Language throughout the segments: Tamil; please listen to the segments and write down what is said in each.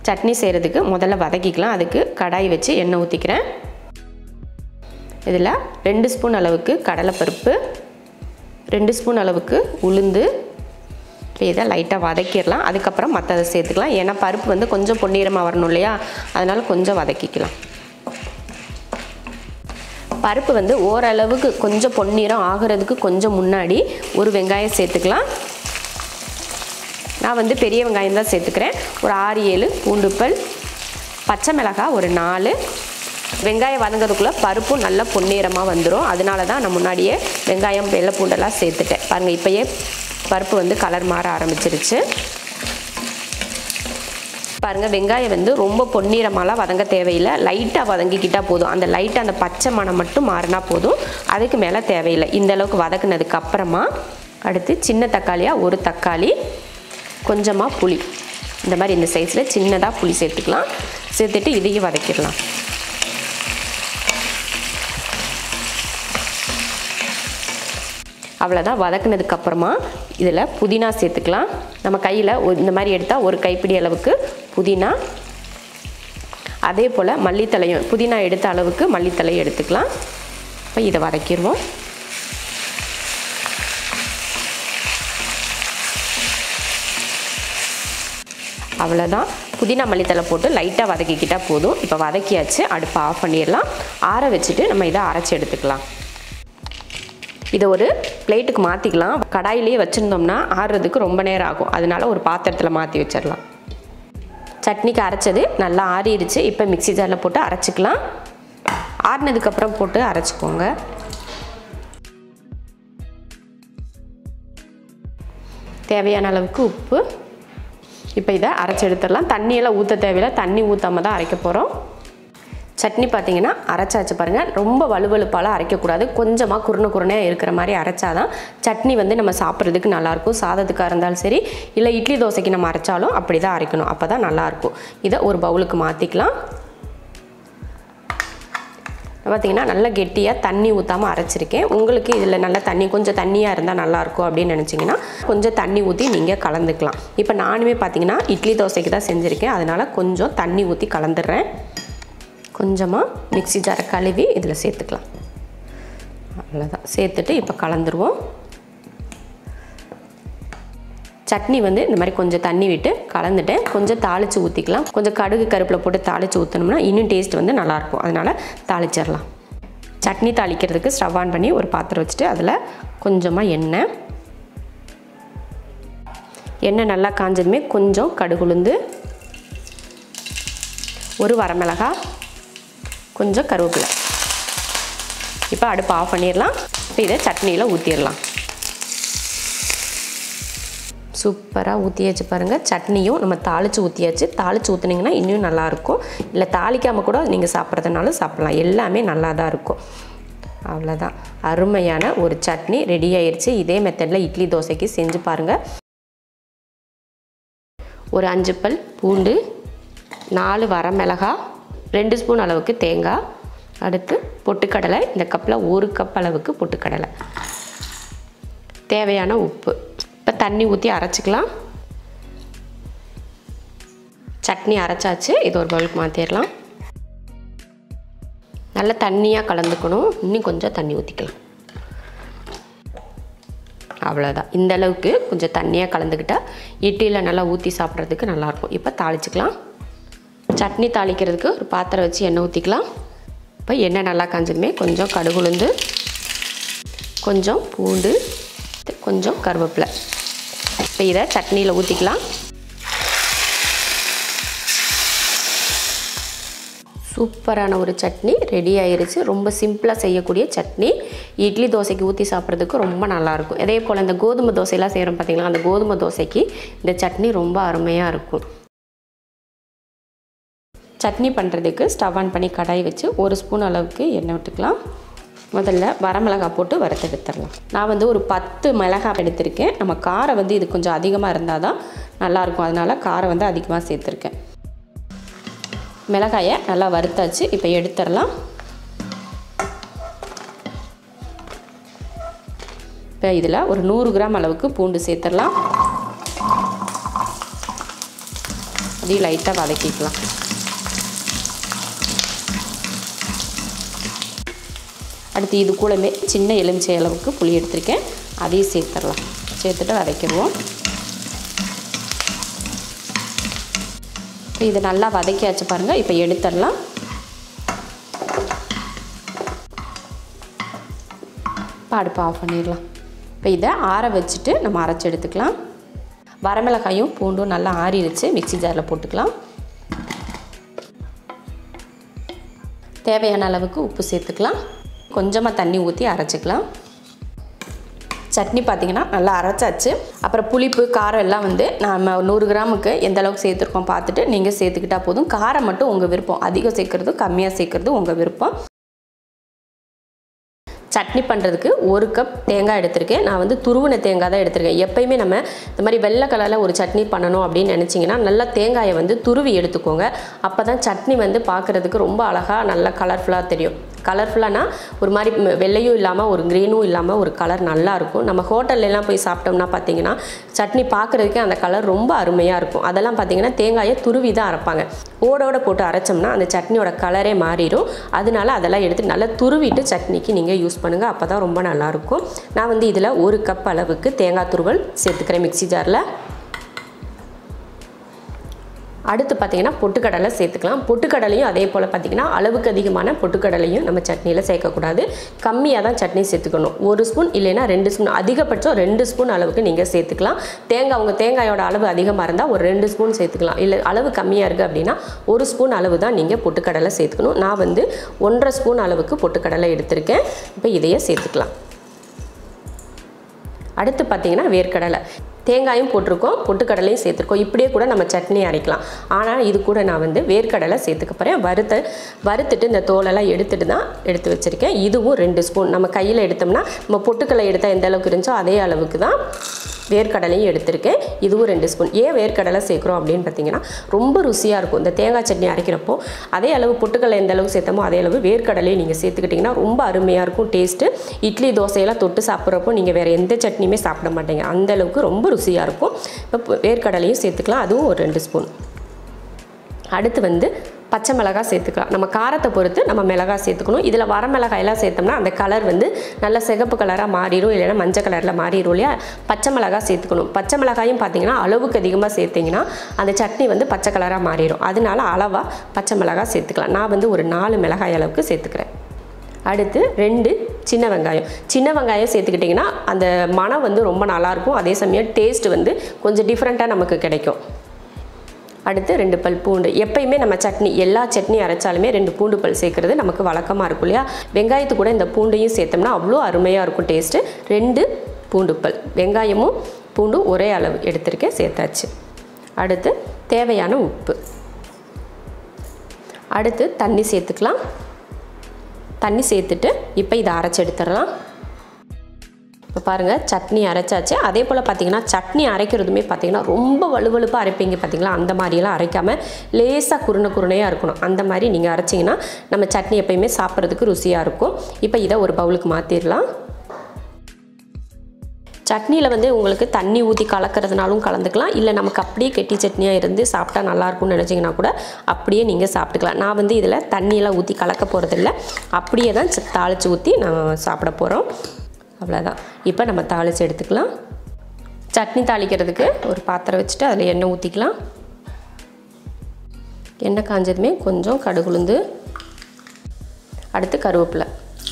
சட்னி செய்கிறதுக்கு முதல்ல வதக்கிக்கலாம் அதுக்கு கடாய் வச்சு எண்ணெய் ஊற்றிக்கிறேன் இதில் ரெண்டு ஸ்பூன் அளவுக்கு கடலைப்பருப்பு ரெண்டு ஸ்பூன் அளவுக்கு உளுந்து இப்போ இதை லைட்டாக வதக்கிடலாம் அதுக்கப்புறம் மற்றதை சேர்த்துக்கலாம் ஏன்னா பருப்பு வந்து கொஞ்சம் பொன்னிறமாக வரணும் இல்லையா அதனால் கொஞ்சம் வதக்கிக்கலாம் பருப்பு வந்து ஓரளவுக்கு கொஞ்சம் பொன்னிறம் ஆகிறதுக்கு கொஞ்சம் முன்னாடி ஒரு வெங்காயம் சேர்த்துக்கலாம் நான் வந்து பெரிய வெங்காயம் தான் சேர்த்துக்கிறேன் ஒரு ஆறு ஏழு பூண்டுப்பல் பச்சை மிளகாய் ஒரு நாலு வெங்காயம் வதங்கிறதுக்குள்ளே பருப்பும் நல்லா பொன்னிறமாக வந்துடும் அதனால தான் நான் முன்னாடியே வெங்காயம் வெள்ளை பூண்டெல்லாம் சேர்த்துட்டேன் பாருங்கள் இப்போயே பருப்பு வந்து கலர் மாற ஆரம்பிச்சிருச்சு பாருங்கள் வெங்காயம் வந்து ரொம்ப பொன்னிறமாலாம் வதங்க தேவையில்லை லைட்டாக வதங்கிக்கிட்டால் போதும் அந்த லைட்டாக அந்த பச்சை மணம் மட்டும் மாறினா போதும் அதுக்கு மேலே தேவையில்லை இந்த அளவுக்கு வதக்குனதுக்கு அப்புறமா அடுத்து சின்ன தக்காளியாக ஒரு தக்காளி கொஞ்சமாக புளி இந்த மாதிரி இந்த சைஸில் சின்னதாக புளி சேர்த்துக்கலாம் சேர்த்துட்டு இதையும் வதக்கிடலாம் அவ்வளோதான் வதக்குனதுக்கு அப்புறமா இதில் புதினா சேர்த்துக்கலாம் நம்ம கையில் இந்த மாதிரி எடுத்தால் ஒரு கைப்பிடி அளவுக்கு புதினா அதே போல் மல்லித்தலையும் புதினா எடுத்த அளவுக்கு மல்லித்தலையும் எடுத்துக்கலாம் இப்போ இதை வதக்கிடுவோம் அவ்வளோதான் புதினா மல்லித்தலை போட்டு லைட்டாக வதக்கிக்கிட்டால் போதும் இப்போ வதக்கியாச்சு அடுப்பை ஆஃப் பண்ணிடலாம் ஆற வச்சுட்டு நம்ம இதை அரைச்சி எடுத்துக்கலாம் இதை ஒரு பிளேட்டுக்கு மாற்றிக்கலாம் கடாயிலேயே வச்சுருந்தோம்னா ஆறுறதுக்கு ரொம்ப நேரம் ஆகும் அதனால ஒரு பாத்திரத்தில் மாற்றி வச்சிடலாம் சட்னிக்கு அரைச்சது நல்லா ஆறிடுச்சு இப்போ மிக்ஸி ஜாரில் போட்டு அரைச்சிக்கலாம் ஆறினதுக்கப்புறம் போட்டு அரைச்சிக்கோங்க தேவையான அளவுக்கு உப்பு இப்போ இதை அரைச்சி எடுத்துடலாம் தண்ணியெல்லாம் ஊற்ற தேவையில்லை தண்ணி ஊற்றாம தான் அரைக்க போகிறோம் சட்னி பார்த்தீங்கன்னா அரைச்சாச்சு பாருங்கள் ரொம்ப வலுவலுப்பாலாம் அரைக்கக்கூடாது கொஞ்சமாக குருணை குருணையாக இருக்கிற மாதிரி அரைச்சாதான் சட்னி வந்து நம்ம சாப்பிட்றதுக்கு நல்லாயிருக்கும் சாதத்துக்காக இருந்தாலும் சரி இல்லை இட்லி தோசைக்கு நம்ம அரைச்சாலும் அப்படி தான் அரைக்கணும் அப்போ தான் நல்லாயிருக்கும் இதை ஒரு பவுலுக்கு மாற்றிக்கலாம் பார்த்தீங்கன்னா நல்லா கெட்டியாக தண்ணி ஊற்றாமல் அரைச்சிருக்கேன் உங்களுக்கு இதில் நல்லா தண்ணி கொஞ்சம் தண்ணியாக இருந்தால் நல்லாயிருக்கும் அப்படின்னு நினச்சிங்கன்னா கொஞ்சம் தண்ணி ஊற்றி நீங்கள் கலந்துக்கலாம் இப்போ நானுமே பார்த்தீங்கன்னா இட்லி தோசைக்கு தான் செஞ்சுருக்கேன் அதனால் கொஞ்சம் தண்ணி ஊற்றி கலந்துடுறேன் கொஞ்சமாக மிக்ஸி ஜாரை கழுவி இதில் சேர்த்துக்கலாம் அவ்வளோதான் சேர்த்துட்டு இப்போ கலந்துருவோம் சட்னி வந்து இந்த மாதிரி கொஞ்சம் தண்ணி விட்டு கலந்துட்டேன் கொஞ்சம் தாளித்து ஊற்றிக்கலாம் கொஞ்சம் கடுகு கருப்பில் போட்டு தாளித்து ஊற்றினோம்னா இன்னும் டேஸ்ட் வந்து நல்லாயிருக்கும் அதனால் தாளிச்சிடலாம் சட்னி தாளிக்கிறதுக்கு ஸ்டவ் ஆன் பண்ணி ஒரு பாத்திரம் வச்சுட்டு அதில் கொஞ்சமாக எண்ணெய் எண்ணெய் நல்லா காஞ்சதுமே கொஞ்சம் கடுகுளுந்து ஒரு வரமிளகாய் கொஞ்சம் கருவேப்பிலை இப்போ அடுப்பு ஆஃப் பண்ணிடலாம் இப்போ இதை சட்னியில் ஊற்றிடலாம் சூப்பராக ஊற்றியாச்சு பாருங்கள் சட்னியும் நம்ம தாளித்து ஊற்றியாச்சு தாளித்து ஊற்றுனீங்கன்னா இன்னும் நல்லாயிருக்கும் இல்லை தாளிக்காமல் கூட நீங்கள் சாப்பிட்றதுனாலும் சாப்பிட்லாம் எல்லாமே நல்லா தான் இருக்கும் அவ்வளோதான் அருமையான ஒரு சட்னி ரெடி ஆயிடுச்சு இதே மெத்தடில் இட்லி தோசைக்கு செஞ்சு பாருங்கள் ஒரு அஞ்சு பல் பூண்டு நாலு வரமிளகா ரெண்டு ஸ்பூன் அளவுக்கு தேங்காய் அடுத்து பொட்டுக்கடலை இந்த கப்பில் ஒரு கப் அளவுக்கு பொட்டுக்கடலை தேவையான உப்பு இப்போ தண்ணி ஊற்றி அரைச்சிக்கலாம் சட்னி அரைச்சாச்சு இது ஒரு பவுலுக்கு மாற்றிடலாம் நல்லா தண்ணியாக கலந்துக்கணும் இன்னும் கொஞ்சம் தண்ணி ஊற்றிக்கலாம் அவ்வளோதான் இந்த அளவுக்கு கொஞ்சம் தண்ணியாக கலந்துக்கிட்டால் இட்லியில் நல்லா ஊற்றி சாப்பிட்றதுக்கு நல்லாயிருக்கும் இப்போ தாளிச்சிக்கலாம் சட்னி தாளிக்கிறதுக்கு ஒரு பாத்திரம் வச்சு எண்ணெய் ஊற்றிக்கலாம் இப்போ எண்ணெய் நல்லா காஞ்சதுமே கொஞ்சம் கடுகுளுந்து கொஞ்சம் பூண்டு கொஞ்சம் கருவேப்பிலை இப்போ இதை சட்னியில் ஊற்றிக்கலாம் சூப்பரான ஒரு சட்னி ரெடி ஆயிருச்சு ரொம்ப சிம்பிளாக செய்யக்கூடிய சட்னி இட்லி தோசைக்கு ஊற்றி சாப்பிட்றதுக்கு ரொம்ப நல்லாயிருக்கும் அதே போல் இந்த கோதுமை தோசையெல்லாம் செய்கிறோம் பார்த்தீங்களா அந்த கோதுமை தோசைக்கு இந்த சட்னி ரொம்ப அருமையாக இருக்கும் சட்னி பண்ணுறதுக்கு ஸ்டவ் ஆன் பண்ணி கடாய் வச்சு ஒரு ஸ்பூன் அளவுக்கு எண்ணெய் விட்டுக்கலாம் முதல்ல வரமிளகாய் போட்டு வறுத்து எடுத்துடலாம் நான் வந்து ஒரு பத்து மிளகாய் எடுத்திருக்கேன் நம்ம காரம் வந்து இது கொஞ்சம் அதிகமாக இருந்தால் தான் நல்லாயிருக்கும் அதனால் காரம் வந்து அதிகமாக சேர்த்துருக்கேன் மிளகாயை நல்லா வறுத்தாச்சு இப்போ எடுத்துடலாம் இப்போ இதில் ஒரு நூறு கிராம் அளவுக்கு பூண்டு சேர்த்துடலாம் அதையும் லைட்டாக வதக்கிக்கலாம் அடுத்து இது கூடவே சின்ன எலுமிச்சை அளவுக்கு புளி எடுத்திருக்கேன் அதையும் சேர்த்துடலாம் சேர்த்துட்டு வதக்கிடுவோம் இப்போ இது நல்லா வதக்கியாச்சு பாருங்கள் இப்போ எடுத்துடலாம் இப்போ அடுப்பை ஆஃப் பண்ணிடலாம் இப்போ இதை ஆற வச்சுட்டு நம்ம அரைச்சி எடுத்துக்கலாம் வரமிளகாயும் பூண்டும் நல்லா ஆறிடுச்சு மிக்ஸி ஜாரில் போட்டுக்கலாம் தேவையான அளவுக்கு உப்பு சேர்த்துக்கலாம் கொஞ்சமாக தண்ணி ஊற்றி அரைச்சிக்கலாம் சட்னி பார்த்திங்கன்னா நல்லா அரைச்சாச்சு அப்புறம் புளிப்பு காரம் எல்லாம் வந்து நம்ம நூறு கிராமுக்கு எந்த அளவுக்கு சேர்த்துருக்கோம் பார்த்துட்டு நீங்கள் சேர்த்துக்கிட்டா போதும் காரம் மட்டும் உங்கள் விருப்பம் அதிகம் சேர்க்குறது கம்மியாக சேர்க்குறது உங்கள் விருப்பம் சட்னி பண்ணுறதுக்கு ஒரு கப் தேங்காய் எடுத்திருக்கேன் நான் வந்து துருவின தேங்காய் தான் எடுத்திருக்கேன் எப்பயுமே நம்ம இந்த மாதிரி வெள்ளை கலரில் ஒரு சட்னி பண்ணணும் அப்படின்னு நினச்சிங்கன்னா நல்லா தேங்காயை வந்து துருவி எடுத்துக்கோங்க அப்போ தான் சட்னி வந்து பார்க்குறதுக்கு ரொம்ப அழகாக நல்லா கலர்ஃபுல்லாக தெரியும் கலர்ஃபுல்லானா ஒரு மாதிரி ம், வெள்ளையும் இல்லாமல் ஒரு க்ரீனும் இல்லாமல் ஒரு கலர் நல்லா இருக்கும் நம்ம ஹோட்டல்லலாம் போய் சாப்பிட்டோம்னா பார்த்தீங்கன்னா சட்னி பார்க்குறதுக்கே அந்த கலர் ரொம்ப அருமையாக இருக்கும் அதெல்லாம் பார்த்தீங்கன்னா தேங்காயை துருவி தான் அரைப்பாங்க ஓடோட போட்டு அரைச்சோம்னா அந்த சட்னியோட கலரே மாறிடும் அதனால அதெல்லாம் எடுத்து நல்லா துருவிட்டு சட்னிக்கு நீங்கள் யூஸ் பண்ணுங்கள் அப்போ தான் ரொம்ப நல்லாயிருக்கும் நான் வந்து இதில் ஒரு கப் அளவுக்கு தேங்காய் துருவல் சேர்த்துக்கிறேன் மிக்ஸி ஜாரில் அடுத்து பார்த்தீங்கன்னா பொட்டுக்கடலை சேர்த்துக்கலாம் பொட்டுக்கடலையும் அதே போல் பார்த்தீங்கன்னா அளவுக்கு அதிகமான பொட்டுக்கடலையும் நம்ம சட்னியில் சேர்க்கக்கூடாது கம்மியாக தான் சட்னி சேர்த்துக்கணும் ஒரு ஸ்பூன் இல்லைன்னா ரெண்டு ஸ்பூன் அதிகபட்சம் ரெண்டு ஸ்பூன் அளவுக்கு நீங்கள் சேர்த்துக்கலாம் தேங்காய் உங்கள் தேங்காயோட அளவு அதிகமாக இருந்தால் ஒரு ரெண்டு ஸ்பூன் சேர்த்துக்கலாம் இல்லை அளவு கம்மியாக இருக்குது அப்படின்னா ஒரு ஸ்பூன் அளவு தான் நீங்கள் பொட்டுக்கடலை சேர்த்துக்கணும் நான் வந்து ஒன்றரை ஸ்பூன் அளவுக்கு பொட்டுக்கடலை எடுத்திருக்கேன் இப்போ இதையே சேர்த்துக்கலாம் அடுத்து பார்த்தீங்கன்னா வேர்க்கடலை தேங்காயும் போட்டிருக்கோம் பொட்டுக்கடலையும் சேர்த்துருக்கோம் இப்படியே கூட நம்ம சட்னி அரைக்கலாம் ஆனால் இது கூட நான் வந்து வேர்க்கடலை சேர்த்துக்க போகிறேன் வறுத்த வறுத்துட்டு இந்த தோலெல்லாம் எடுத்துட்டு தான் எடுத்து வச்சுருக்கேன் இதுவும் ரெண்டு ஸ்பூன் நம்ம கையில் எடுத்தோம்னா நம்ம பொட்டுக்கடலை எடுத்தால் எந்த அளவுக்கு இருந்துச்சோ அதே அளவுக்கு தான் வேர்க்கடலையும் எடுத்திருக்கேன் இதுவும் ரெண்டு ஸ்பூன் ஏன் வேர்க்கடலை சேர்க்குறோம் அப்படின்னு பார்த்தீங்கன்னா ரொம்ப ருசியாக இருக்கும் இந்த தேங்காய் சட்னி அரைக்கிறப்போ அதே அளவு பொட்டுக்கடலை எந்த அளவுக்கு சேர்த்தமோ அதே அளவு வேர்க்கடலையும் நீங்கள் சேர்த்துக்கிட்டிங்கன்னா ரொம்ப அருமையாக இருக்கும் டேஸ்ட்டு இட்லி தோசையெல்லாம் தொட்டு சாப்பிட்றப்போ நீங்கள் வேறு எந்த சட்னியுமே சாப்பிட மாட்டீங்க அந்த அளவுக்கு ரொம்ப ருசியாக இருக்கும் இப்போ வேர்க்கடலையும் சேர்த்துக்கலாம் அதுவும் ஒரு ரெண்டு ஸ்பூன் அடுத்து வந்து பச்சை மிளகாய் சேர்த்துக்கலாம் நம்ம காரத்தை பொறுத்து நம்ம மிளகாய் சேர்த்துக்கணும் இதில் வர மிளகாயெல்லாம் சேர்த்தோம்னா அந்த கலர் வந்து நல்ல சிகப்பு கலராக மாறிடும் இல்லைன்னா மஞ்சள் கலரில் மாறிடும் இல்லையா பச்சை மிளகாய் சேர்த்துக்கணும் பச்சை மிளகாயும் பார்த்தீங்கன்னா அளவுக்கு அதிகமாக சேர்த்திங்கன்னா அந்த சட்னி வந்து பச்சை கலராக மாறிடும் அதனால அளவாக பச்சை மிளகாய் சேர்த்துக்கலாம் நான் வந்து ஒரு நாலு மிளகாய் அளவுக்கு சேர்த்துக்கிறேன் அடுத்து ரெண்டு சின்ன வெங்காயம் சின்ன வெங்காயம் சேர்த்துக்கிட்டிங்கன்னா அந்த மனம் வந்து ரொம்ப நல்லாயிருக்கும் அதே சமயம் டேஸ்ட் வந்து கொஞ்சம் டிஃப்ரெண்ட்டாக நமக்கு கிடைக்கும் அடுத்து ரெண்டு பல் பூண்டு எப்பயுமே நம்ம சட்னி எல்லா சட்னி அரைச்சாலுமே ரெண்டு பூண்டு பல் சேர்க்குறது நமக்கு வழக்கமாக இருக்கும் இல்லையா வெங்காயத்து கூட இந்த பூண்டையும் சேர்த்தோம்னா அவ்வளோ அருமையாக இருக்கும் டேஸ்ட்டு ரெண்டு பூண்டு பல் வெங்காயமும் பூண்டும் ஒரே அளவு எடுத்திருக்கேன் சேர்த்தாச்சு அடுத்து தேவையான உப்பு அடுத்து தண்ணி சேர்த்துக்கலாம் தண்ணி சேர்த்துட்டு இப்போ இதை அரைச்சி எடுத்துடலாம் இப்போ பாருங்கள் சட்னி அரைச்சாச்சு அதே போல் பார்த்தீங்கன்னா சட்னி அரைக்கிறதுமே பார்த்தீங்கன்னா ரொம்ப வலுவலுப்பாக அரைப்பீங்க பார்த்தீங்களா அந்த மாதிரியெல்லாம் அரைக்காமல் லேசாக குருணை குருணையாக இருக்கணும் அந்த மாதிரி நீங்கள் அரைச்சிங்கன்னா நம்ம சட்னி எப்பயுமே சாப்பிட்றதுக்கு ருசியாக இருக்கும் இப்போ இதை ஒரு பவுலுக்கு மாற்றிடலாம் சட்னியில் வந்து உங்களுக்கு தண்ணி ஊற்றி கலக்கிறதுனாலும் கலந்துக்கலாம் இல்லை நமக்கு அப்படியே கெட்டி சட்னியாக இருந்து சாப்பிட்டா நல்லாயிருக்கும்னு நினச்சிங்கன்னா கூட அப்படியே நீங்கள் சாப்பிட்டுக்கலாம் நான் வந்து இதில் தண்ணியெல்லாம் ஊற்றி கலக்க போகிறதில்ல அப்படியே தான் ச- தாளித்து ஊற்றி நம்ம சாப்பிட போகிறோம் அவ்வளோதான் இப்போ நம்ம தாளித்து எடுத்துக்கலாம் சட்னி தாளிக்கிறதுக்கு ஒரு பாத்திரம் வச்சுட்டு அதில் எண்ணெய் ஊற்றிக்கலாம் எண்ணெய் காஞ்சதுமே கொஞ்சம் கடுகுளுந்து அடுத்து கருவேப்பிலை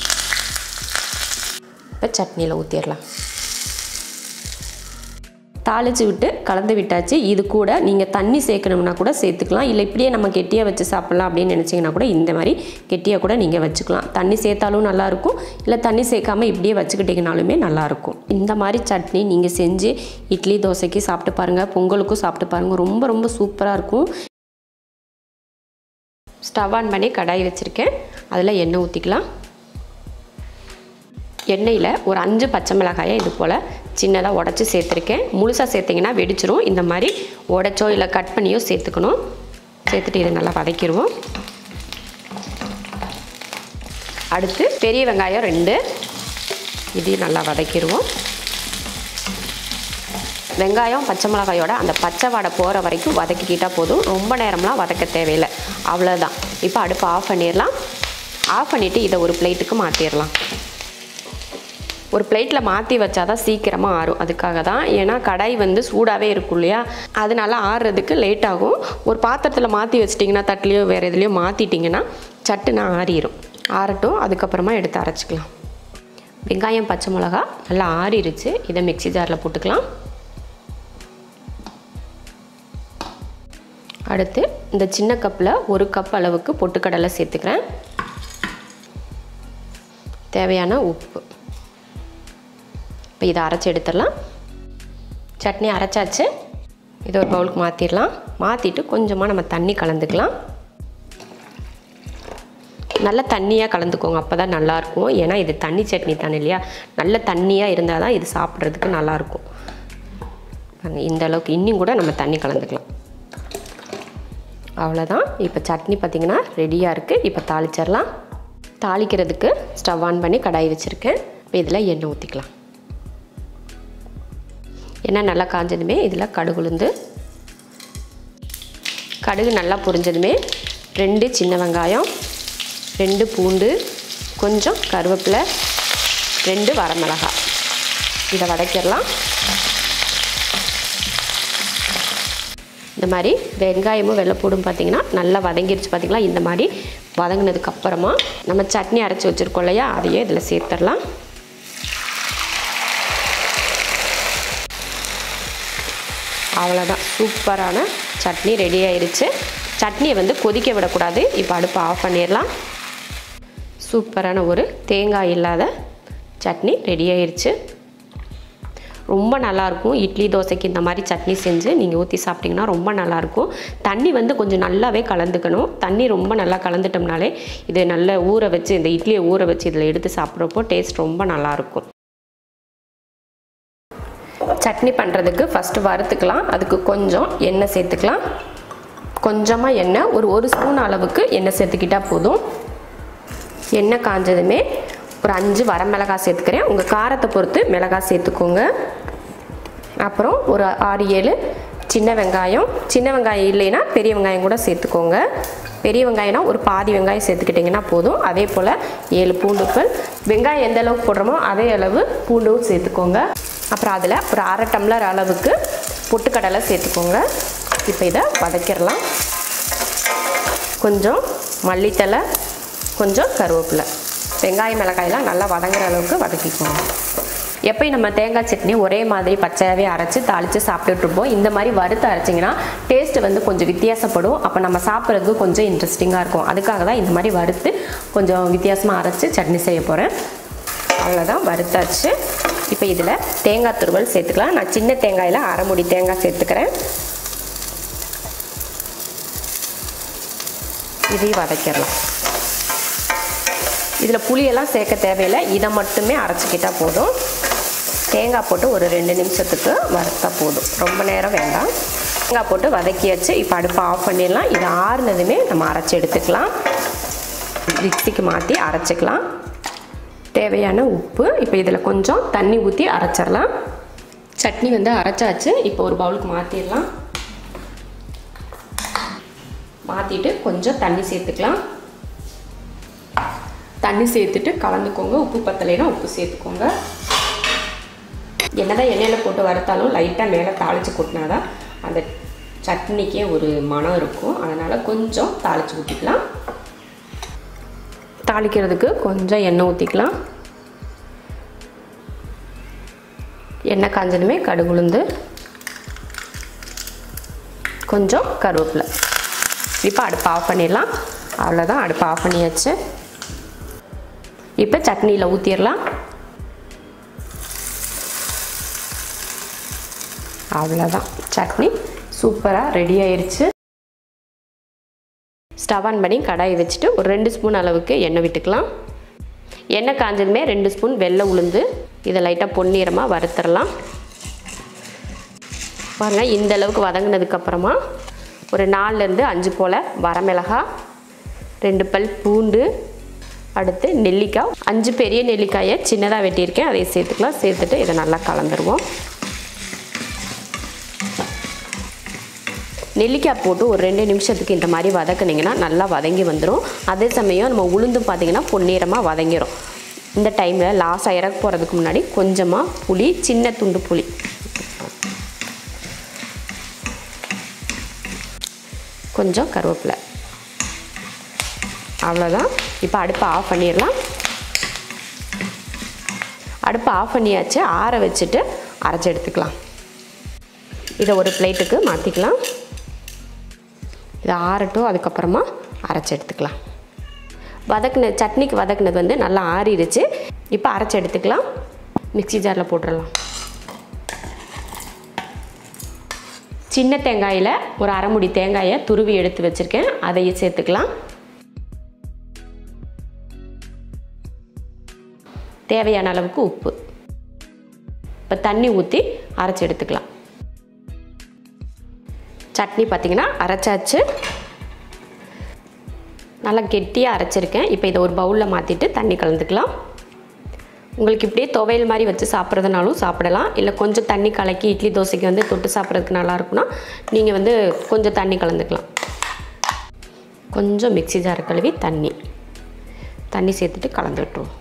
இப்போ சட்னியில் ஊற்றிடலாம் தாளித்து விட்டு கலந்து விட்டாச்சு இது கூட நீங்கள் தண்ணி சேர்க்கணும்னா கூட சேர்த்துக்கலாம் இல்லை இப்படியே நம்ம கெட்டியாக வச்சு சாப்பிட்லாம் அப்படின்னு நினச்சிங்கன்னா கூட இந்த மாதிரி கெட்டியாக கூட நீங்கள் வச்சுக்கலாம் தண்ணி சேர்த்தாலும் நல்லாயிருக்கும் இல்லை தண்ணி சேர்க்காம இப்படியே வச்சுக்கிட்டிங்கனாலுமே நல்லாயிருக்கும் இந்த மாதிரி சட்னி நீங்கள் செஞ்சு இட்லி தோசைக்கு சாப்பிட்டு பாருங்கள் பொங்கலுக்கும் சாப்பிட்டு பாருங்கள் ரொம்ப ரொம்ப சூப்பராக இருக்கும் ஸ்டவ் ஆன் பண்ணி கடாய் வச்சுருக்கேன் அதில் எண்ணெய் ஊற்றிக்கலாம் எண்ணெயில் ஒரு அஞ்சு பச்சை மிளகாயை இது போல் சின்னதாக உடச்சி சேர்த்துருக்கேன் முழுசாக சேர்த்திங்கன்னா வெடிச்சிரும் இந்த மாதிரி உடச்சோ இல்லை கட் பண்ணியோ சேர்த்துக்கணும் சேர்த்துட்டு இதை நல்லா வதக்கிடுவோம் அடுத்து பெரிய வெங்காயம் ரெண்டு இதையும் நல்லா வதக்கிடுவோம் வெங்காயம் பச்சை மிளகாயோட அந்த பச்சை வாடை போகிற வரைக்கும் வதக்கிக்கிட்டால் போதும் ரொம்ப நேரம்லாம் வதக்க தேவையில்லை அவ்வளோதான் இப்போ அடுப்பு ஆஃப் பண்ணிடலாம் ஆஃப் பண்ணிவிட்டு இதை ஒரு பிளேட்டுக்கு மாற்றிடலாம் ஒரு பிளேட்டில் மாற்றி வச்சா தான் சீக்கிரமாக ஆறும் அதுக்காக தான் ஏன்னா கடாய் வந்து சூடாகவே இருக்கும் இல்லையா அதனால ஆறுறதுக்கு லேட் ஆகும் ஒரு பாத்திரத்தில் மாற்றி வச்சிட்டிங்கன்னா தட்டுலையோ வேறு எதுலேயோ மாற்றிட்டிங்கன்னா சட்டுன்னு ஆறிடும் ஆறட்டும் அதுக்கப்புறமா எடுத்து அரைச்சிக்கலாம் வெங்காயம் பச்சை மிளகா நல்லா ஆறிடுச்சு இதை மிக்ஸி ஜாரில் போட்டுக்கலாம் அடுத்து இந்த சின்ன கப்பில் ஒரு கப் அளவுக்கு பொட்டுக்கடலை சேர்த்துக்கிறேன் தேவையான உப்பு இப்போ இதை அரைச்சி எடுத்துடலாம் சட்னி அரைச்சாச்சு இதை ஒரு பவுலுக்கு மாற்றிடலாம் மாற்றிட்டு கொஞ்சமாக நம்ம தண்ணி கலந்துக்கலாம் நல்ல தண்ணியாக கலந்துக்கோங்க அப்போ தான் நல்லாயிருக்கும் ஏன்னா இது தண்ணி சட்னி தானே இல்லையா நல்ல தண்ணியாக இருந்தால் தான் இது சாப்பிட்றதுக்கு நல்லாயிருக்கும் பாருங்க, இந்த அளவுக்கு இன்னும் கூட நம்ம தண்ணி கலந்துக்கலாம் அவ்வளோதான் இப்போ சட்னி பார்த்திங்கன்னா ரெடியாக இருக்குது இப்போ தாளிச்சிடலாம் தாளிக்கிறதுக்கு ஸ்டவ் ஆன் பண்ணி கடாய் வச்சுருக்கேன் இப்போ இதில் எண்ணெய் ஊற்றிக்கலாம் எண்ணெய் நல்லா காஞ்சதுமே இதில் கடுகு உளுந்து கடுகு நல்லா பொரிஞ்சதுமே ரெண்டு சின்ன வெங்காயம் ரெண்டு பூண்டு கொஞ்சம் கருவேப்பிலை ரெண்டு வரமிளகாய் இதை வதக்கிடலாம் இந்த மாதிரி வெங்காயமும் வெள்ளைப்பூடும் பார்த்தீங்கன்னா நல்லா வதங்கிருச்சு பார்த்தீங்களா இந்த மாதிரி வதங்கினதுக்கு அப்புறமா நம்ம சட்னி அரைச்சி வச்சுருக்கோம் இல்லையா அதையே இதில் சேர்த்துடலாம் அவ்வளோதான் சூப்பரான சட்னி ரெடி ஆயிருச்சு சட்னியை வந்து கொதிக்க விடக்கூடாது இப்போ அடுப்பை ஆஃப் பண்ணிடலாம் சூப்பரான ஒரு தேங்காய் இல்லாத சட்னி ரெடி ஆயிருச்சு ரொம்ப நல்லாயிருக்கும் இட்லி தோசைக்கு இந்த மாதிரி சட்னி செஞ்சு நீங்கள் ஊற்றி சாப்பிட்டிங்கன்னா ரொம்ப நல்லாயிருக்கும் தண்ணி வந்து கொஞ்சம் நல்லாவே கலந்துக்கணும் தண்ணி ரொம்ப நல்லா கலந்துட்டோம்னாலே இது நல்லா ஊற வச்சு இந்த இட்லியை ஊற வச்சு இதில் எடுத்து சாப்பிட்றப்போ டேஸ்ட் ரொம்ப நல்லாயிருக்கும் சட்னி பண்ணுறதுக்கு ஃபஸ்ட்டு வறுத்துக்கலாம் அதுக்கு கொஞ்சம் எண்ணெய் சேர்த்துக்கலாம் கொஞ்சமாக எண்ணெய் ஒரு ஒரு ஸ்பூன் அளவுக்கு எண்ணெய் சேர்த்துக்கிட்டால் போதும் எண்ணெய் காஞ்சதுமே ஒரு அஞ்சு வரமிளகாய் சேர்த்துக்கிறேன் உங்கள் காரத்தை பொறுத்து மிளகாய் சேர்த்துக்கோங்க அப்புறம் ஒரு ஆறு ஏழு சின்ன வெங்காயம் சின்ன வெங்காயம் இல்லைன்னா பெரிய வெங்காயம் கூட சேர்த்துக்கோங்க பெரிய வெங்காயம்னா ஒரு பாதி வெங்காயம் சேர்த்துக்கிட்டிங்கன்னா போதும் அதே போல் ஏழு பூண்டுக்கள் வெங்காயம் எந்த அளவுக்கு போடுறோமோ அதே அளவு பூண்டும் சேர்த்துக்கோங்க அப்புறம் அதில் ஒரு அரை டம்ளர் அளவுக்கு பொட்டுக்கடலை சேர்த்துக்கோங்க இப்போ இதை வதக்கிடலாம் கொஞ்சம் மல்லித்தலை கொஞ்சம் கருவேப்பிலை வெங்காயம் மிளகாயெல்லாம் நல்லா வதங்குற அளவுக்கு வதக்கிக்கோங்க எப்பயும் நம்ம தேங்காய் சட்னி ஒரே மாதிரி பச்சையாகவே அரைச்சி தாளித்து சாப்பிட்டுட்டு இருப்போம் இந்த மாதிரி வறுத்து அரைச்சிங்கன்னா டேஸ்ட்டு வந்து கொஞ்சம் வித்தியாசப்படும் அப்போ நம்ம சாப்பிட்றதுக்கு கொஞ்சம் இன்ட்ரெஸ்டிங்காக இருக்கும் அதுக்காக தான் இந்த மாதிரி வறுத்து கொஞ்சம் வித்தியாசமாக அரைச்சி சட்னி செய்ய போகிறேன் அவ்வளோதான் வறுத்தாச்சு இப்போ இதில் தேங்காய் துருவல் சேர்த்துக்கலாம் நான் சின்ன தேங்காயில் அரை முடி தேங்காய் சேர்த்துக்கிறேன் இதையும் வதக்கிடலாம் இதில் புளியெல்லாம் சேர்க்க தேவையில்லை இதை மட்டுமே அரைச்சிக்கிட்டால் போதும் தேங்காய் போட்டு ஒரு ரெண்டு நிமிஷத்துக்கு வறுத்தா போதும் ரொம்ப நேரம் வேண்டாம் தேங்காய் போட்டு வதக்கியாச்சு இப்போ அடுப்பை ஆஃப் பண்ணிடலாம் இது ஆறுனதுமே நம்ம அரைச்சி எடுத்துக்கலாம் மிக்சிக்கு மாற்றி அரைச்சிக்கலாம் தேவையான உப்பு இப்போ இதில் கொஞ்சம் தண்ணி ஊற்றி அரைச்சிடலாம் சட்னி வந்து அரைச்சாச்சு இப்போ ஒரு பவுலுக்கு மாற்றிடலாம் மாற்றிட்டு கொஞ்சம் தண்ணி சேர்த்துக்கலாம் தண்ணி சேர்த்துட்டு கலந்துக்கோங்க உப்பு பத்தலைன்னா உப்பு சேர்த்துக்கோங்க என்னதான் எண்ணெயில் போட்டு வறுத்தாலும் லைட்டாக மேலே தாளித்து கொட்டினாதான் அந்த சட்னிக்கே ஒரு மனம் இருக்கும் அதனால் கொஞ்சம் தாளித்து ஊற்றிக்கலாம் தாளிக்கிறதுக்கு கொஞ்சம் எண்ணெய் ஊற்றிக்கலாம் எண்ணெய் காஞ்சதுமே கடுகு உளுந்து கொஞ்சம் கருவேப்பிலை இப்போ அடுப்பை ஆஃப் பண்ணிடலாம் அவ்வளோதான் அடுப்பை ஆஃப் பண்ணியாச்சு இப்போ சட்னியில் ஊற்றிடலாம் அவ்வளோதான் சட்னி சூப்பராக ரெடி ஆயிருச்சு ஸ்டவ் ஆன் பண்ணி கடாயை வச்சுட்டு ஒரு ரெண்டு ஸ்பூன் அளவுக்கு எண்ணெய் விட்டுக்கலாம் எண்ணெய் காஞ்சதுமே ரெண்டு ஸ்பூன் வெள்ளை உளுந்து இதை லைட்டாக பொன்னிறமாக வறுத்துடலாம் பாருங்கள் இந்த அளவுக்கு வதங்கினதுக்கப்புறமா ஒரு நாலுலேருந்து அஞ்சு போல் வரமிளகாய் ரெண்டு பல் பூண்டு அடுத்து நெல்லிக்காய் அஞ்சு பெரிய நெல்லிக்காயை சின்னதாக வெட்டியிருக்கேன் அதை சேர்த்துக்கலாம் சேர்த்துட்டு இதை நல்லா கலந்துருவோம் நெல்லிக்காய் போட்டு ஒரு ரெண்டு நிமிஷத்துக்கு இந்த மாதிரி வதக்குனீங்கன்னா நல்லா வதங்கி வந்துடும் அதே சமயம் நம்ம உளுந்தும் பார்த்தீங்கன்னா பொன்னிறமாக வதங்கிடும் இந்த டைமில் லாஸாக இறக்க போகிறதுக்கு முன்னாடி கொஞ்சமாக புளி சின்ன துண்டு புளி கொஞ்சம் கருவேப்பிலை அவ்வளோதான் இப்போ அடுப்பை ஆஃப் பண்ணிடலாம் அடுப்பை ஆஃப் பண்ணியாச்சு ஆற வச்சுட்டு அரைச்சி எடுத்துக்கலாம் இதை ஒரு பிளேட்டுக்கு மாற்றிக்கலாம் இதை ஆறட்டும் அதுக்கப்புறமா அரைச்சி எடுத்துக்கலாம் வதக்குன சட்னிக்கு வதக்குனது வந்து நல்லா ஆறிடுச்சு இப்போ அரைச்சி எடுத்துக்கலாம் மிக்ஸி ஜாரில் போட்டுடலாம் சின்ன தேங்காயில் ஒரு அரை முடி தேங்காயை துருவி எடுத்து வச்சுருக்கேன் அதையும் சேர்த்துக்கலாம் தேவையான அளவுக்கு உப்பு இப்போ தண்ணி ஊற்றி அரைச்சி எடுத்துக்கலாம் சட்னி பார்த்திங்கன்னா அரைச்சாச்சு நல்லா கெட்டியாக அரைச்சிருக்கேன் இப்போ இதை ஒரு பவுலில் மாற்றிட்டு தண்ணி கலந்துக்கலாம் உங்களுக்கு இப்படியே துவையல் மாதிரி வச்சு சாப்பிட்றதுனாலும் சாப்பிடலாம் இல்லை கொஞ்சம் தண்ணி கலக்கி இட்லி தோசைக்கு வந்து தொட்டு சாப்பிட்றதுக்கு நல்லா இருக்கும்னா நீங்கள் வந்து கொஞ்சம் தண்ணி கலந்துக்கலாம் கொஞ்சம் மிக்ஸி ஜார் கழுவி தண்ணி தண்ணி சேர்த்துட்டு கலந்து விட்டுருவோம்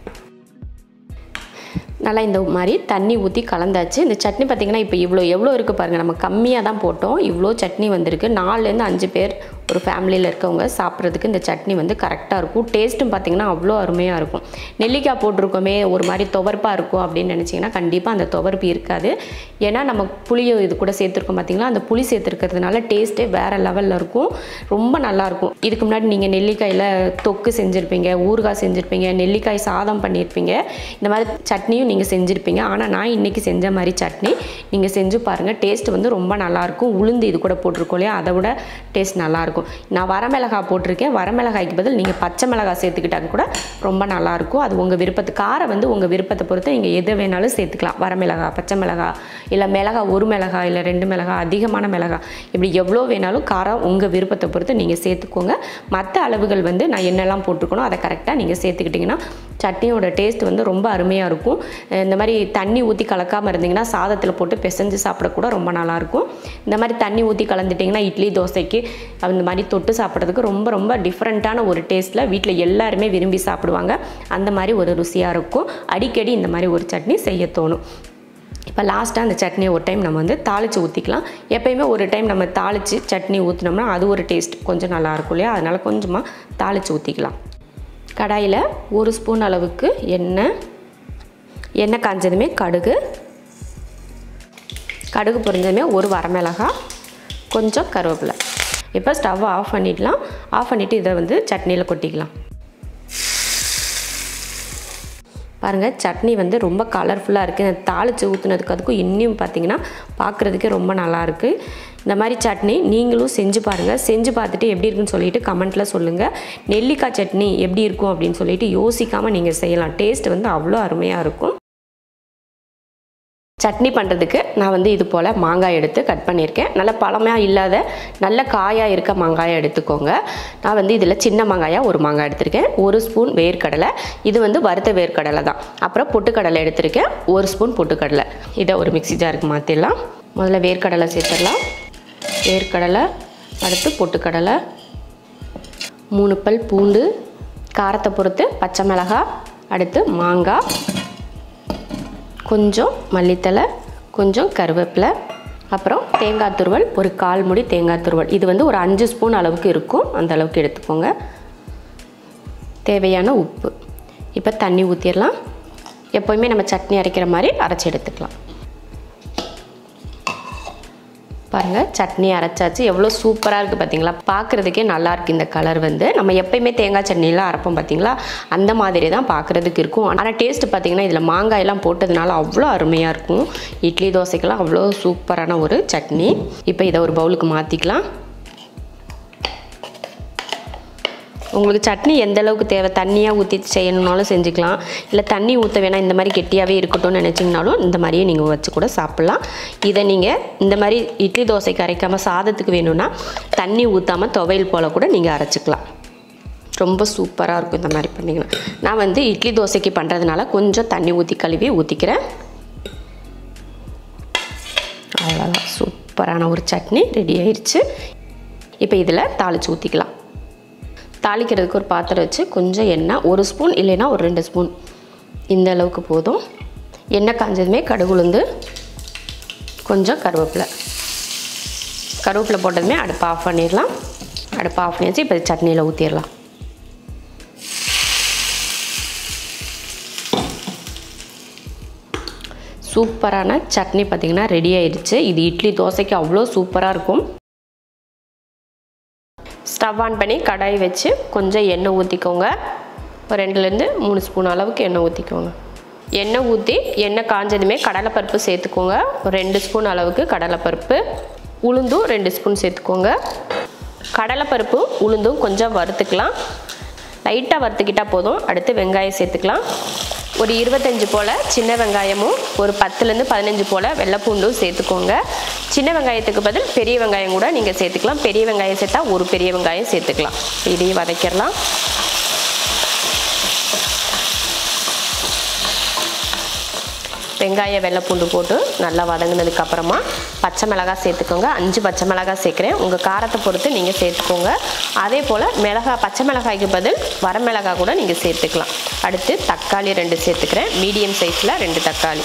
நல்லா இந்த மாதிரி தண்ணி ஊற்றி கலந்தாச்சு இந்த சட்னி பார்த்திங்கன்னா இப்போ இவ்வளோ எவ்வளோ இருக்குது பாருங்கள் நம்ம கம்மியாக தான் போட்டோம் இவ்வளோ சட்னி வந்திருக்கு நாலுலேருந்து அஞ்சு பேர் ஒரு ஃபேமிலியில் இருக்கவங்க சாப்பிட்றதுக்கு இந்த சட்னி வந்து கரெக்டாக இருக்கும் டேஸ்ட்டும் பார்த்திங்கன்னா அவ்வளோ அருமையாக இருக்கும் நெல்லிக்காய் போட்டிருக்கோமே ஒரு மாதிரி துவர்ப்பாக இருக்கும் அப்படின்னு நினச்சிங்கன்னா கண்டிப்பாக அந்த துவர்ப்பு இருக்காது ஏன்னா நம்ம புளியை இது கூட சேர்த்துருக்கோம் பார்த்திங்களா அந்த புளி சேர்த்துருக்கிறதுனால டேஸ்ட்டே வேறு லெவலில் இருக்கும் ரொம்ப நல்லாயிருக்கும் இதுக்கு முன்னாடி நீங்கள் நெல்லிக்காயில் தொக்கு செஞ்சுருப்பீங்க ஊறுகாய் செஞ்சுருப்பீங்க நெல்லிக்காய் சாதம் பண்ணியிருப்பீங்க இந்த மாதிரி சட்னியும் நீங்கள் செஞ்சுருப்பீங்க ஆனால் நான் இன்றைக்கி செஞ்ச மாதிரி சட்னி நீங்கள் செஞ்சு பாருங்கள் டேஸ்ட் வந்து ரொம்ப நல்லாயிருக்கும் உளுந்து இது கூட போட்டிருக்கோம் இல்லையா அதை விட டேஸ்ட் நல்லாயிருக்கும் நான் வரமிளகாய் போட்டிருக்கேன் வரமிளகாய்க்கு பதில் நீங்கள் பச்சை மிளகாய் சேர்த்துக்கிட்டாங்க கூட ரொம்ப நல்லாயிருக்கும் அது உங்கள் விருப்பத்து காரம் வந்து உங்கள் விருப்பத்தை பொறுத்து நீங்கள் எது வேணாலும் சேர்த்துக்கலாம் வரமிளகாய் பச்சை மிளகாய் இல்லை மிளகாய் ஒரு மிளகாய் இல்லை ரெண்டு மிளகாய் அதிகமான மிளகாய் இப்படி எவ்வளோ வேணாலும் காரம் உங்கள் விருப்பத்தை பொறுத்து நீங்கள் சேர்த்துக்கோங்க மற்ற அளவுகள் வந்து நான் என்னெல்லாம் போட்டிருக்கணும் அதை கரெக்டாக நீங்கள் சேர்த்துக்கிட்டிங்கன்னா சட்னியோட டேஸ்ட் வந்து ரொம்ப அருமையாக இருக்கும் இந்த மாதிரி தண்ணி ஊற்றி கலக்காமல் இருந்தீங்கன்னா சாதத்தில் போட்டு பிசைஞ்சு சாப்பிடக்கூட ரொம்ப நல்லாயிருக்கும் இந்த மாதிரி தண்ணி ஊற்றி கலந்துட்டிங்கன்னா இட்லி தோசைக்கு அந்த மாதிரி தொட்டு சாப்பிட்றதுக்கு ரொம்ப ரொம்ப டிஃப்ரெண்ட்டான ஒரு டேஸ்ட்டில் வீட்டில் எல்லாருமே விரும்பி சாப்பிடுவாங்க அந்த மாதிரி ஒரு ருசியாக இருக்கும் அடிக்கடி இந்த மாதிரி ஒரு சட்னி செய்ய தோணும் இப்போ லாஸ்ட்டாக அந்த சட்னியை ஒரு டைம் நம்ம வந்து தாளித்து ஊற்றிக்கலாம் எப்பயுமே ஒரு டைம் நம்ம தாளித்து சட்னி ஊற்றினோம்னா அது ஒரு டேஸ்ட் கொஞ்சம் நல்லாயிருக்கும் இல்லையா அதனால் கொஞ்சமாக தாளித்து ஊற்றிக்கலாம் கடாயில் ஒரு ஸ்பூன் அளவுக்கு எண்ணெய் எண்ணெய் காஞ்சதுமே கடுகு கடுகு பொரிஞ்சதுமே ஒரு வரமிளகாய் கொஞ்சம் கருவேப்பிலை இப்போ ஸ்டவ்வை ஆஃப் பண்ணிடலாம் ஆஃப் பண்ணிவிட்டு இதை வந்து சட்னியில் கொட்டிக்கலாம் பாருங்கள் சட்னி வந்து ரொம்ப கலர்ஃபுல்லாக இருக்குது தாளித்து ஊற்றுனதுக்கு அதுக்கும் இன்னும் பார்த்தீங்கன்னா பார்க்குறதுக்கே ரொம்ப நல்லாயிருக்கு இந்த மாதிரி சட்னி நீங்களும் செஞ்சு பாருங்கள் செஞ்சு பார்த்துட்டு எப்படி இருக்குன்னு சொல்லிட்டு கமெண்ட்டில் சொல்லுங்கள் நெல்லிக்காய் சட்னி எப்படி இருக்கும் அப்படின்னு சொல்லிட்டு யோசிக்காமல் நீங்கள் செய்யலாம் டேஸ்ட் வந்து அவ்வளோ அருமையாக இருக்கும் சட்னி பண்ணுறதுக்கு நான் வந்து இது போல் மாங்காய் எடுத்து கட் பண்ணியிருக்கேன் நல்ல பழமையாக இல்லாத நல்ல காயாக இருக்க மாங்காயை எடுத்துக்கோங்க நான் வந்து இதில் சின்ன மாங்காயாக ஒரு மாங்காய் எடுத்திருக்கேன் ஒரு ஸ்பூன் வேர்க்கடலை இது வந்து வறுத்த வேர்க்கடலை தான் அப்புறம் பொட்டுக்கடலை எடுத்திருக்கேன் ஒரு ஸ்பூன் பொட்டுக்கடலை இதை ஒரு மிக்ஸி ஜாருக்கு மாற்றிடலாம் முதல்ல வேர்க்கடலை சேர்த்துடலாம் வேர்க்கடலை அடுத்து பொட்டுக்கடலை மூணு பல் பூண்டு காரத்தை பொறுத்து பச்சை மிளகாய் அடுத்து மாங்காய் கொஞ்சம் மல்லித்தலை கொஞ்சம் கருவேப்பிலை அப்புறம் தேங்காய் துருவல் ஒரு கால் முடி தேங்காய் துருவல் இது வந்து ஒரு அஞ்சு ஸ்பூன் அளவுக்கு இருக்கும் அந்த அளவுக்கு எடுத்துக்கோங்க தேவையான உப்பு இப்போ தண்ணி ஊற்றிடலாம் எப்போயுமே நம்ம சட்னி அரைக்கிற மாதிரி அரைச்சி எடுத்துக்கலாம் பாருங்கள் சட்னி அரைச்சாச்சு எவ்வளோ சூப்பராக இருக்குது பார்த்தீங்களா பார்க்குறதுக்கே நல்லா இருக்கு இந்த கலர் வந்து நம்ம எப்பயுமே தேங்காய் சட்னிலாம் அரைப்போம் பார்த்தீங்களா அந்த மாதிரி தான் பார்க்குறதுக்கு இருக்கும் ஆனால் டேஸ்ட்டு பார்த்தீங்கன்னா இதில் மாங்காயெல்லாம் போட்டதுனால அவ்வளோ அருமையாக இருக்கும் இட்லி தோசைக்கெல்லாம் அவ்வளோ சூப்பரான ஒரு சட்னி இப்போ இதை ஒரு பவுலுக்கு மாற்றிக்கலாம் உங்களுக்கு சட்னி எந்த அளவுக்கு தேவை தண்ணியாக ஊற்றி செய்யணுன்னாலும் செஞ்சுக்கலாம் இல்லை தண்ணி ஊற்ற வேணாம் இந்த மாதிரி கெட்டியாகவே இருக்கட்டும்னு நினச்சிங்கனாலும் இந்த மாதிரியே நீங்கள் வச்சு கூட சாப்பிட்லாம் இதை நீங்கள் இந்த மாதிரி இட்லி தோசைக்கு அரைக்காமல் சாதத்துக்கு வேணும்னா தண்ணி ஊற்றாமல் துவையல் போல் கூட நீங்கள் அரைச்சிக்கலாம் ரொம்ப சூப்பராக இருக்கும் இந்த மாதிரி பண்ணிங்கன்னா நான் வந்து இட்லி தோசைக்கு பண்ணுறதுனால கொஞ்சம் தண்ணி ஊற்றி கழுவி ஊற்றிக்கிறேன் அவ்வளோதான் சூப்பர் சூப்பரான ஒரு சட்னி ரெடி ஆயிடுச்சு இப்போ இதில் தாளித்து ஊற்றிக்கலாம் தாளிக்கிறதுக்கு ஒரு பாத்திரம் வச்சு கொஞ்சம் எண்ணெய் ஒரு ஸ்பூன் இல்லைன்னா ஒரு ரெண்டு ஸ்பூன் இந்த அளவுக்கு போதும் எண்ணெய் காஞ்சதுமே கடுகு உளுந்து கொஞ்சம் கருவேப்பிலை கருவேப்பிலை போட்டதுமே அடுப்பை ஆஃப் பண்ணிடலாம் அடுப்பை ஆஃப் பண்ணி வச்சு இப்போ சட்னியில் ஊற்றிடலாம் சூப்பரான சட்னி பார்த்திங்கன்னா ரெடி ஆயிடுச்சு இது இட்லி தோசைக்கு அவ்வளோ சூப்பராக இருக்கும் ஸ்டவ் ஆன் பண்ணி கடாய் வச்சு கொஞ்சம் எண்ணெய் ஊற்றிக்கோங்க ஒரு ரெண்டுலேருந்து மூணு ஸ்பூன் அளவுக்கு எண்ணெய் ஊற்றிக்கோங்க எண்ணெய் ஊற்றி எண்ணெய் காஞ்சதுமே கடலைப்பருப்பு சேர்த்துக்கோங்க ஒரு ரெண்டு ஸ்பூன் அளவுக்கு கடலைப்பருப்பு உளுந்தும் ரெண்டு ஸ்பூன் சேர்த்துக்கோங்க கடலைப்பருப்பும் உளுந்தும் கொஞ்சம் வறுத்துக்கலாம் லைட்டாக வறுத்துக்கிட்டால் போதும் அடுத்து வெங்காயம் சேர்த்துக்கலாம் ஒரு இருபத்தஞ்சு போல் சின்ன வெங்காயமும் ஒரு பத்துலேருந்து பதினஞ்சு போல் வெள்ளைப்பூண்டும் சேர்த்துக்கோங்க சின்ன வெங்காயத்துக்கு பதில் பெரிய வெங்காயம் கூட நீங்கள் சேர்த்துக்கலாம் பெரிய வெங்காயம் சேர்த்தா ஒரு பெரிய வெங்காயம் சேர்த்துக்கலாம் இதையும் வதக்கிடலாம் வெங்காய வெள்ளைப்பூண்டு போட்டு நல்லா வதங்கினதுக்கு அப்புறமா பச்சை மிளகாய் சேர்த்துக்கோங்க அஞ்சு பச்சை மிளகாய் சேர்க்குறேன் உங்கள் காரத்தை பொறுத்து நீங்கள் சேர்த்துக்கோங்க அதே போல் மிளகாய் பச்சை மிளகாய்க்கு பதில் வரமிளகாய் கூட நீங்கள் சேர்த்துக்கலாம் அடுத்து தக்காளி ரெண்டு சேர்த்துக்கிறேன் மீடியம் சைஸில் ரெண்டு தக்காளி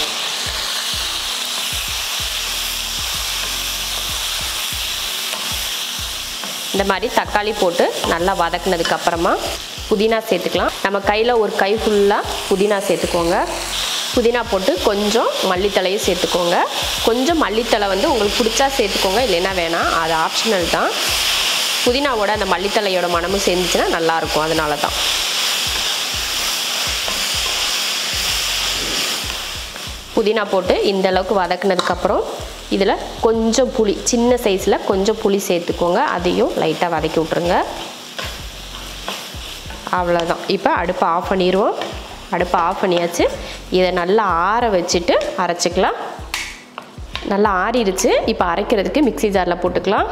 இந்த மாதிரி தக்காளி போட்டு நல்லா வதக்குனதுக்கு அப்புறமா புதினா சேர்த்துக்கலாம் நம்ம கையில் ஒரு கை ஃபுல்லாக புதினா சேர்த்துக்கோங்க புதினா போட்டு கொஞ்சம் மல்லித்தலையும் சேர்த்துக்கோங்க கொஞ்சம் மல்லித்தலை வந்து உங்களுக்கு பிடிச்சா சேர்த்துக்கோங்க இல்லைன்னா வேணாம் அது ஆப்ஷனல் தான் புதினாவோட அந்த மல்லித்தலையோட மனமும் சேர்ந்துச்சுன்னா நல்லாயிருக்கும் அதனால தான் புதினா போட்டு இந்த அளவுக்கு வதக்குனதுக்கப்புறம் இதில் கொஞ்சம் புளி சின்ன சைஸில் கொஞ்சம் புளி சேர்த்துக்கோங்க அதையும் லைட்டாக வதக்கி விட்ருங்க அவ்வளோதான் இப்போ அடுப்பை ஆஃப் பண்ணிடுவோம் அடுப்பை ஆஃப் பண்ணியாச்சு இதை நல்லா ஆற வச்சுட்டு அரைச்சிக்கலாம் நல்லா ஆறிடுச்சு இப்போ அரைக்கிறதுக்கு மிக்ஸி ஜாரில் போட்டுக்கலாம்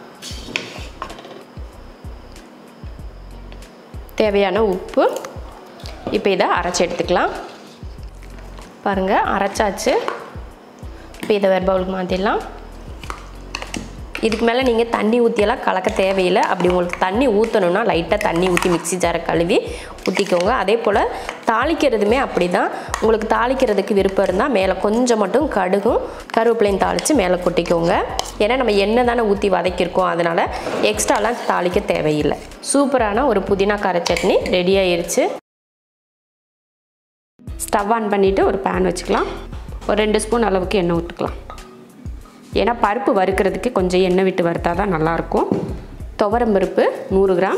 தேவையான உப்பு இப்போ இதை அரைச்சி எடுத்துக்கலாம் பாருங்கள் அரைச்சாச்சு இப்போ இதை வேறு பவுலுக்கு மாற்றிடலாம் இதுக்கு மேலே நீங்கள் தண்ணி ஊற்றியெல்லாம் கலக்க தேவையில்லை அப்படி உங்களுக்கு தண்ணி ஊற்றணுன்னா லைட்டாக தண்ணி ஊற்றி மிக்ஸி ஜாரை கழுவி ஊற்றிக்கோங்க அதே போல் தாளிக்கிறதுமே அப்படி தான் உங்களுக்கு தாளிக்கிறதுக்கு விருப்பம் இருந்தால் மேலே கொஞ்சம் மட்டும் கடுகும் கருவேப்பிலையும் தாளித்து மேலே கொட்டிக்கோங்க ஏன்னா நம்ம எண்ணெய் தானே ஊற்றி வதக்கியிருக்கோம் அதனால் எக்ஸ்ட்ராலாம் தாளிக்க தேவையில்லை சூப்பரான ஒரு புதினா கார சட்னி ரெடி ஆயிருச்சு ஸ்டவ் ஆன் பண்ணிவிட்டு ஒரு பேன் வச்சுக்கலாம் ஒரு ரெண்டு ஸ்பூன் அளவுக்கு எண்ணெய் விட்டுக்கலாம் ஏன்னா பருப்பு வறுக்கிறதுக்கு கொஞ்சம் எண்ணெய் விட்டு வறுத்தா தான் நல்லாயிருக்கும் துவரம் பருப்பு நூறு கிராம்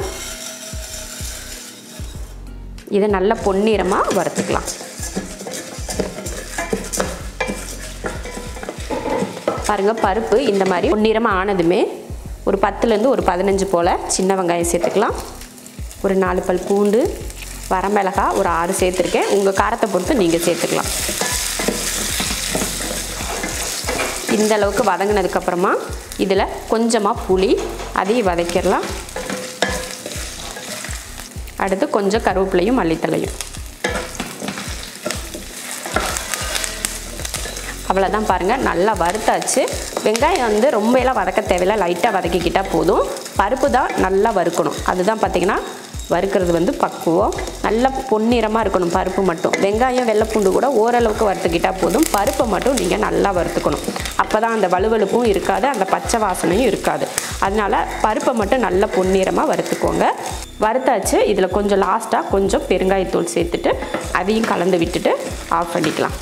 இதை நல்லா பொன்னிறமாக வறுத்துக்கலாம் பாருங்கள் பருப்பு இந்த மாதிரி பொன்னிறமாக ஆனதுமே ஒரு பத்துலேருந்து ஒரு பதினஞ்சு போல் சின்ன வெங்காயம் சேர்த்துக்கலாம் ஒரு நாலு பல் பூண்டு வரமிளகாய் ஒரு ஆறு சேர்த்துருக்கேன் உங்கள் காரத்தை பொறுத்து நீங்கள் சேர்த்துக்கலாம் இந்த அளவுக்கு வதங்கினதுக்கப்புறமா இதில் கொஞ்சமாக புளி அதையும் வதக்கிடலாம் அடுத்து கொஞ்சம் கருவேப்பிலையும் மல்லித்தலையும் அவ்வளோதான் பாருங்கள் நல்லா வறுத்தாச்சு வெங்காயம் வந்து ரொம்ப எல்லாம் வதக்க தேவையில்லை லைட்டாக வதக்கிக்கிட்டால் போதும் பருப்பு தான் நல்லா வறுக்கணும் அதுதான் பார்த்திங்கன்னா வறுக்கிறது வந்து பக்குவம் நல்லா பொன்னிறமாக இருக்கணும் பருப்பு மட்டும் வெங்காயம் வெள்ளைப்பூண்டு கூட ஓரளவுக்கு வறுத்துக்கிட்டால் போதும் பருப்பை மட்டும் நீங்கள் நல்லா வறுத்துக்கணும் அப்போ தான் அந்த வலுவலுப்பும் இருக்காது அந்த பச்சை வாசனையும் இருக்காது அதனால் பருப்பை மட்டும் நல்லா பொன்னிறமாக வறுத்துக்கோங்க வறுத்தாச்சு இதில் கொஞ்சம் லாஸ்ட்டாக கொஞ்சம் பெருங்காயத்தூள் சேர்த்துட்டு அதையும் கலந்து விட்டுட்டு ஆஃப் பண்ணிக்கலாம்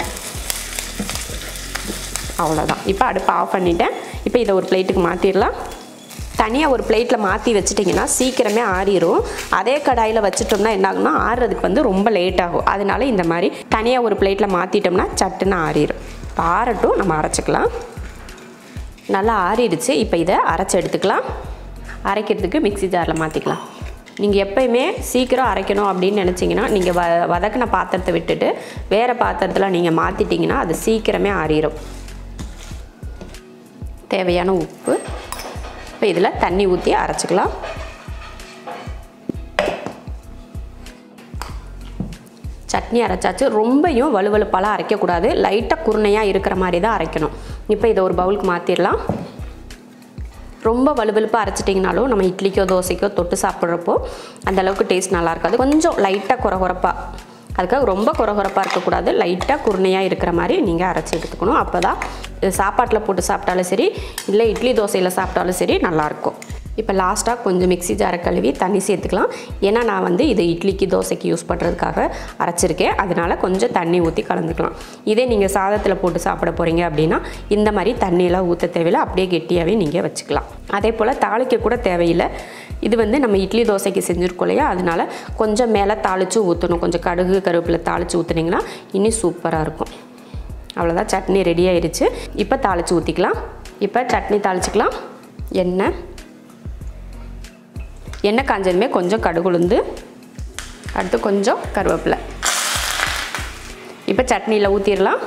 அவ்வளோதான் இப்போ அடுப்பை ஆஃப் பண்ணிட்டேன் இப்போ இதை ஒரு பிளேட்டுக்கு மாற்றிடலாம் தனியாக ஒரு பிளேட்டில் மாற்றி வச்சிட்டிங்கன்னா சீக்கிரமே ஆறிடும் அதே கடாயில் வச்சிட்டோம்னா என்ன ஆகும்னா ஆறுறதுக்கு வந்து ரொம்ப லேட் ஆகும் அதனால இந்த மாதிரி தனியாக ஒரு பிளேட்டில் மாற்றிட்டோம்னா சட்டுன்னு ஆறிடும் இப்போ ஆறட்டும் நம்ம அரைச்சிக்கலாம் நல்லா ஆறிடுச்சு இப்போ இதை அரைச்சி எடுத்துக்கலாம் அரைக்கிறதுக்கு மிக்ஸி ஜாரில் மாற்றிக்கலாம் நீங்கள் எப்பயுமே சீக்கிரம் அரைக்கணும் அப்படின்னு நினச்சிங்கன்னா நீங்கள் வ வதக்கின பாத்திரத்தை விட்டுட்டு வேறு பாத்திரத்தில் நீங்கள் மாற்றிட்டிங்கன்னா அது சீக்கிரமே ஆறிடும் தேவையான உப்பு இப்போ இதில் தண்ணி ஊற்றி அரைச்சிக்கலாம் சட்னி அரைச்சாச்சு ரொம்பையும் வலுவலுப்பாலாம் அரைக்கக்கூடாது லைட்டாக குருணையாக இருக்கிற மாதிரி தான் அரைக்கணும் இப்போ இதை ஒரு பவுலுக்கு மாற்றிடலாம் ரொம்ப வலுவலுப்பாக அரைச்சிட்டிங்கனாலும் நம்ம இட்லிக்கோ தோசைக்கோ தொட்டு சாப்பிட்றப்போ அந்த அளவுக்கு டேஸ்ட் நல்லா இருக்காது கொஞ்சம் லைட்டாக குறை குறைப்பாக அதுக்காக ரொம்ப குறகுறப்பாக இருக்கக்கூடாது லைட்டாக குருணையாக இருக்கிற மாதிரி நீங்கள் அரைச்சி எடுத்துக்கணும் அப்போ தான் சாப்பாட்டில் போட்டு சாப்பிட்டாலும் சரி இல்லை இட்லி தோசையில் சாப்பிட்டாலும் சரி நல்லாயிருக்கும் இப்போ லாஸ்ட்டாக கொஞ்சம் மிக்ஸி ஜாரை கழுவி தண்ணி சேர்த்துக்கலாம் ஏன்னா நான் வந்து இது இட்லிக்கு தோசைக்கு யூஸ் பண்ணுறதுக்காக அரைச்சிருக்கேன் அதனால் கொஞ்சம் தண்ணி ஊற்றி கலந்துக்கலாம் இதே நீங்கள் சாதத்தில் போட்டு சாப்பிட போகிறீங்க அப்படின்னா இந்த மாதிரி தண்ணியெல்லாம் ஊற்ற தேவையில்லை அப்படியே கெட்டியாகவே நீங்கள் வச்சுக்கலாம் அதே போல் தாளிக்க கூட தேவையில்லை இது வந்து நம்ம இட்லி தோசைக்கு செஞ்சுருக்கோம் இல்லையா அதனால கொஞ்சம் மேலே தாளித்து ஊற்றணும் கொஞ்சம் கடுகு கருவேப்பிலை தாளித்து ஊற்றுனீங்கன்னா இன்னும் சூப்பராக இருக்கும் அவ்வளோதான் சட்னி ரெடி ஆயிடுச்சு இப்போ தாளித்து ஊற்றிக்கலாம் இப்போ சட்னி தாளிச்சிக்கலாம் எண்ணெய் எண்ணெய் காஞ்சதுமே கொஞ்சம் கடுகு உளுந்து அடுத்து கொஞ்சம் கருவேப்பிலை இப்போ சட்னியில் ஊற்றிடலாம்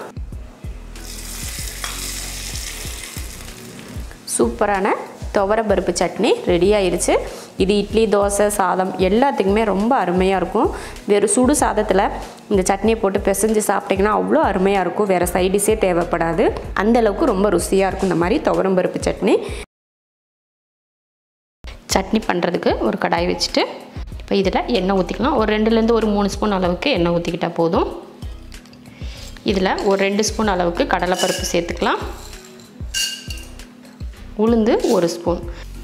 சூப்பரான துவர பருப்பு சட்னி ரெடி ஆயிருச்சு இது இட்லி தோசை சாதம் எல்லாத்துக்குமே ரொம்ப அருமையாக இருக்கும் வெறும் சுடு சாதத்தில் இந்த சட்னியை போட்டு பிசைஞ்சு சாப்பிட்டிங்கன்னா அவ்வளோ அருமையாக இருக்கும் வேறு சைடிஷே தேவைப்படாது அந்த அளவுக்கு ரொம்ப ருசியாக இருக்கும் இந்த மாதிரி துவரம் பருப்பு சட்னி சட்னி பண்ணுறதுக்கு ஒரு கடாய் வச்சுட்டு இப்போ இதில் எண்ணெய் ஊற்றிக்கலாம் ஒரு ரெண்டுலேருந்து ஒரு மூணு ஸ்பூன் அளவுக்கு எண்ணெய் ஊற்றிக்கிட்டால் போதும் இதில் ஒரு ரெண்டு ஸ்பூன் அளவுக்கு கடலைப்பருப்பு சேர்த்துக்கலாம் உளுந்து ஒரு ஸ்பூன்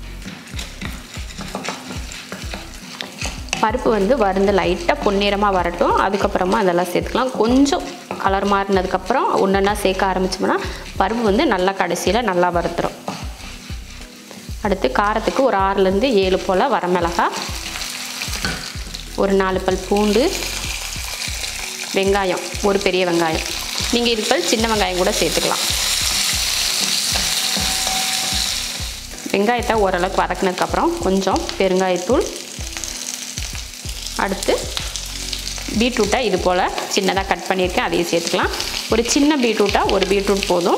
பருப்பு வந்து வறுந்து லைட்டாக பொன்னிறமாக வரட்டும் அதுக்கப்புறமா அதெல்லாம் சேர்த்துக்கலாம் கொஞ்சம் கலர் மாறினதுக்கப்புறம் ஒன்றா சேர்க்க ஆரம்பிச்சோம்னா பருப்பு வந்து நல்லா கடைசியில் நல்லா வறுத்துரும் அடுத்து காரத்துக்கு ஒரு ஆறுலேருந்து ஏழு போல் வரமிளகாய் ஒரு நாலு பல் பூண்டு வெங்காயம் ஒரு பெரிய வெங்காயம் நீங்கள் இதுக்கு பதில் சின்ன வெங்காயம் கூட சேர்த்துக்கலாம் வெங்காயத்தை ஓரளவுக்கு வதக்கினதுக்கப்புறம் கொஞ்சம் பெருங்காயத்தூள் அடுத்து பீட்ரூட்டை இது போல் சின்னதாக கட் பண்ணியிருக்கேன் அதையும் சேர்த்துக்கலாம் ஒரு சின்ன பீட்ரூட்டாக ஒரு பீட்ரூட் போதும்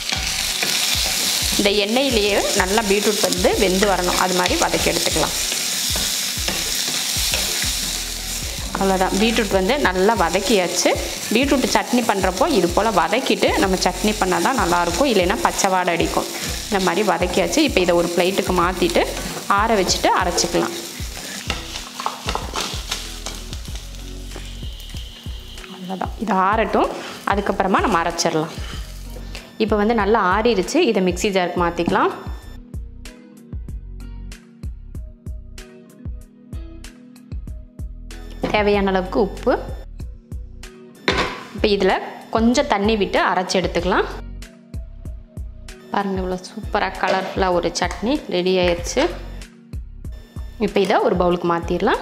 இந்த எண்ணெயிலேயே நல்லா பீட்ரூட் வந்து வெந்து வரணும் அது மாதிரி வதக்கி எடுத்துக்கலாம் அவ்வளோதான் பீட்ரூட் வந்து நல்லா வதக்கியாச்சு பீட்ரூட் சட்னி பண்ணுறப்போ இது போல் வதக்கிட்டு நம்ம சட்னி பண்ணால் தான் நல்லாயிருக்கும் இல்லைன்னா பச்சை வாடை அடிக்கும் இந்த மாதிரி வதக்கியாச்சு இப்போ இதை ஒரு பிளேட்டுக்கு மாற்றிட்டு ஆற வச்சுட்டு அரைச்சிக்கலாம் அவ்வளோதான் இது ஆறட்டும் அதுக்கப்புறமா நம்ம அரைச்சிடலாம் இப்போ வந்து நல்லா ஆறிடுச்சு இதை மிக்ஸி ஜாருக்கு மாற்றிக்கலாம் தேவையான அளவுக்கு உப்பு இப்போ இதில் கொஞ்சம் தண்ணி விட்டு அரைச்சி எடுத்துக்கலாம் பாருங்கள் இவ்வளோ சூப்பராக கலர்ஃபுல்லாக ஒரு சட்னி ரெடி ஆயிடுச்சு இப்போ இதை ஒரு பவுலுக்கு மாற்றிடலாம்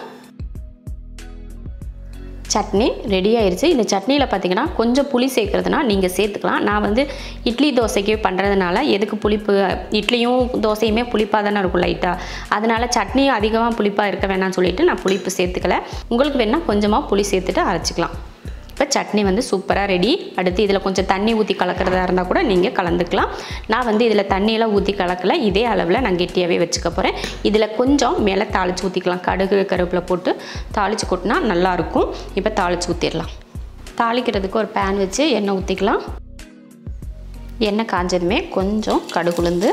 சட்னி ரெடி ஆயிடுச்சு இந்த சட்னியில் பார்த்தீங்கன்னா கொஞ்சம் புளி சேர்க்குறதுனா நீங்கள் சேர்த்துக்கலாம் நான் வந்து இட்லி தோசைக்கு பண்ணுறதுனால எதுக்கு புளிப்பு இட்லியும் தோசையுமே புளிப்பாக தானே இருக்கும் லைட்டாக அதனால் சட்னியும் அதிகமாக புளிப்பாக இருக்க வேணாம்னு சொல்லிட்டு நான் புளிப்பு சேர்த்துக்கல உங்களுக்கு வேணால் கொஞ்சமாக புளி சேர்த்துட்டு அரைச்சிக்கலாம் இப்போ சட்னி வந்து சூப்பராக ரெடி அடுத்து இதில் கொஞ்சம் தண்ணி ஊற்றி கலக்கிறதா இருந்தால் கூட நீங்கள் கலந்துக்கலாம் நான் வந்து இதில் தண்ணியெல்லாம் ஊற்றி கலக்கல இதே அளவில் நான் கெட்டியாகவே வச்சுக்க போகிறேன் இதில் கொஞ்சம் மேலே தாளித்து ஊற்றிக்கலாம் கடுகு கருவேப்பிலை போட்டு தாளித்து கொட்டினா நல்லாயிருக்கும் இப்போ தாளித்து ஊற்றிடலாம் தாளிக்கிறதுக்கு ஒரு பேன் வச்சு எண்ணெய் ஊற்றிக்கலாம் எண்ணெய் காஞ்சதுமே கொஞ்சம் கடுகுளுந்து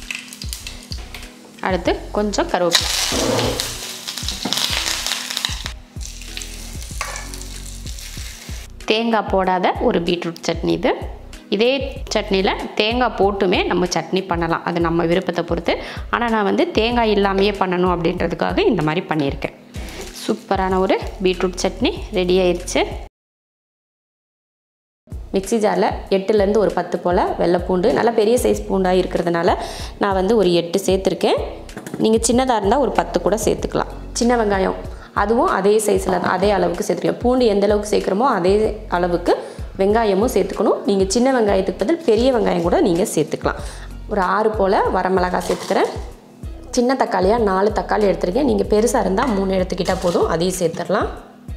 அடுத்து கொஞ்சம் கருவேப்பிலை தேங்காய் போடாத ஒரு பீட்ரூட் சட்னி இது இதே சட்னியில் தேங்காய் போட்டுமே நம்ம சட்னி பண்ணலாம் அது நம்ம விருப்பத்தை பொறுத்து ஆனால் நான் வந்து தேங்காய் இல்லாமையே பண்ணணும் அப்படின்றதுக்காக இந்த மாதிரி பண்ணியிருக்கேன் சூப்பரான ஒரு பீட்ரூட் சட்னி ரெடி ஆயிடுச்சு மிக்ஸி ஜாரில் எட்டுலேருந்து ஒரு பத்து போல் வெள்ளைப்பூண்டு நல்லா பெரிய சைஸ் பூண்டாக இருக்கிறதுனால நான் வந்து ஒரு எட்டு சேர்த்துருக்கேன் நீங்கள் சின்னதாக இருந்தால் ஒரு பத்து கூட சேர்த்துக்கலாம் சின்ன வெங்காயம் அதுவும் அதே சைஸில் தான் அதே அளவுக்கு சேர்த்துக்கலாம் பூண்டு எந்த அளவுக்கு சேர்க்குறோமோ அதே அளவுக்கு வெங்காயமும் சேர்த்துக்கணும் நீங்கள் சின்ன வெங்காயத்துக்கு பதில் பெரிய வெங்காயம் கூட நீங்கள் சேர்த்துக்கலாம் ஒரு ஆறு போல் வரமிளகாய் சேர்த்துக்கிறேன் சின்ன தக்காளியாக நாலு தக்காளி எடுத்துருக்கேன் நீங்கள் பெருசாக இருந்தால் மூணு எடுத்துக்கிட்டால் போதும் அதையும் சேர்த்துடலாம்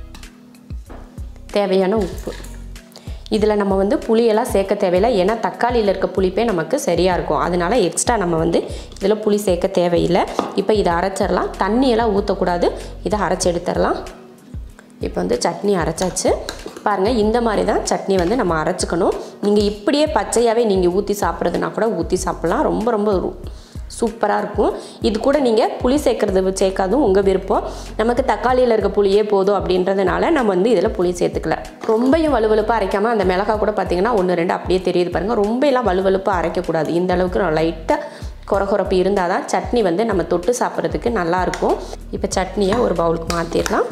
தேவையான உப்பு இதில் நம்ம வந்து புளியெல்லாம் சேர்க்க தேவையில்லை ஏன்னா தக்காளியில் இருக்க புளிப்பே நமக்கு சரியாக இருக்கும் அதனால எக்ஸ்ட்ரா நம்ம வந்து இதில் புளி சேர்க்க தேவையில்லை இப்போ இதை அரைச்சிடலாம் தண்ணியெல்லாம் ஊற்றக்கூடாது இதை அரைச்சி எடுத்துடலாம் இப்போ வந்து சட்னி அரைச்சாச்சு பாருங்கள் இந்த மாதிரி தான் சட்னி வந்து நம்ம அரைச்சிக்கணும் நீங்கள் இப்படியே பச்சையாகவே நீங்கள் ஊற்றி சாப்பிட்றதுனா கூட ஊற்றி சாப்பிட்லாம் ரொம்ப ரொம்ப சூப்பராக இருக்கும் இது கூட நீங்கள் புளி சேர்க்கறது சேர்க்காதும் உங்கள் விருப்பம் நமக்கு தக்காளியில் இருக்க புளியே போதும் அப்படின்றதுனால நம்ம வந்து இதில் புளி சேர்த்துக்கல ரொம்பவும் வலுவலுப்பாக அரைக்காமல் அந்த மிளகா கூட பார்த்தீங்கன்னா ஒன்று ரெண்டு அப்படியே தெரியுது பாருங்கள் ரொம்ப எல்லாம் வலுவலுப்பாக அரைக்கக்கூடாது இந்த அளவுக்கு லைட்டாக கொரகொரப்பு இருந்தால் தான் சட்னி வந்து நம்ம தொட்டு சாப்பிட்றதுக்கு நல்லாயிருக்கும் இப்போ சட்னியை ஒரு பவுலுக்கு மாற்றிடலாம்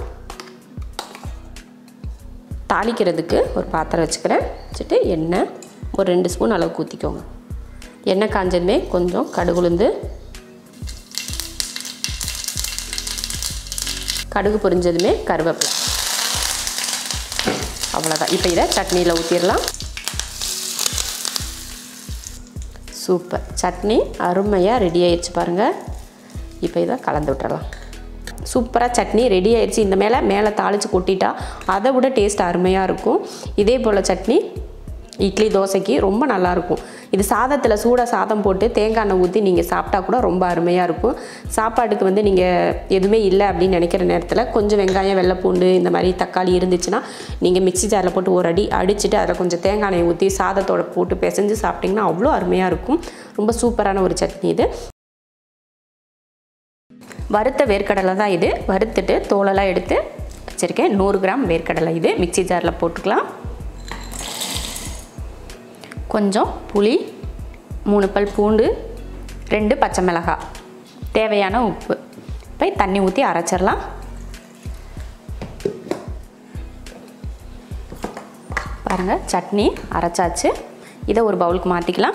தாளிக்கிறதுக்கு ஒரு பாத்திரம் வச்சுக்கிறேன் வச்சுட்டு எண்ணெய் ஒரு ரெண்டு ஸ்பூன் அளவுக்கு ஊற்றிக்கோங்க எண்ணெய் காஞ்சதுமே கொஞ்சம் கடுகுளுந்து கடுகு பொரிஞ்சதுமே கருவேப்பிலை அவ்வளோதான் இப்போ இதை சட்னியில் ஊற்றிடலாம் சூப்பர் சட்னி அருமையாக ரெடி ஆயிடுச்சு பாருங்கள் இப்போ இதை கலந்து விட்டுறலாம் சூப்பராக சட்னி ரெடி ஆயிடுச்சு இந்த மேலே மேலே தாளித்து கொட்டிட்டா அதை விட டேஸ்ட் அருமையாக இருக்கும் இதே போல் சட்னி இட்லி தோசைக்கு ரொம்ப நல்லாயிருக்கும் இது சாதத்தில் சூடாக சாதம் போட்டு தேங்காய் எண்ணெய் ஊற்றி நீங்கள் சாப்பிட்டா கூட ரொம்ப அருமையாக இருக்கும் சாப்பாட்டுக்கு வந்து நீங்கள் எதுவுமே இல்லை அப்படின்னு நினைக்கிற நேரத்தில் கொஞ்சம் வெங்காயம் வெள்ளைப்பூண்டு இந்த மாதிரி தக்காளி இருந்துச்சுன்னா நீங்கள் மிக்ஸி ஜாரில் போட்டு ஒரு அடி அடிச்சுட்டு அதில் கொஞ்சம் தேங்காய் எண்ணெய் ஊற்றி சாதத்தோட போட்டு பிசைஞ்சு சாப்பிட்டிங்கன்னா அவ்வளோ அருமையாக இருக்கும் ரொம்ப சூப்பரான ஒரு சட்னி இது வறுத்த வேர்க்கடலை தான் இது வறுத்துட்டு தோலெல்லாம் எடுத்து வச்சுருக்கேன் நூறு கிராம் வேர்க்கடலை இது மிக்ஸி ஜாரில் போட்டுக்கலாம் கொஞ்சம் புளி மூணு பல் பூண்டு ரெண்டு பச்சை மிளகாய் தேவையான உப்பு போய் தண்ணி ஊற்றி அரைச்சிடலாம் பாருங்கள் சட்னி அரைச்சாச்சு இதை ஒரு பவுலுக்கு மாற்றிக்கலாம்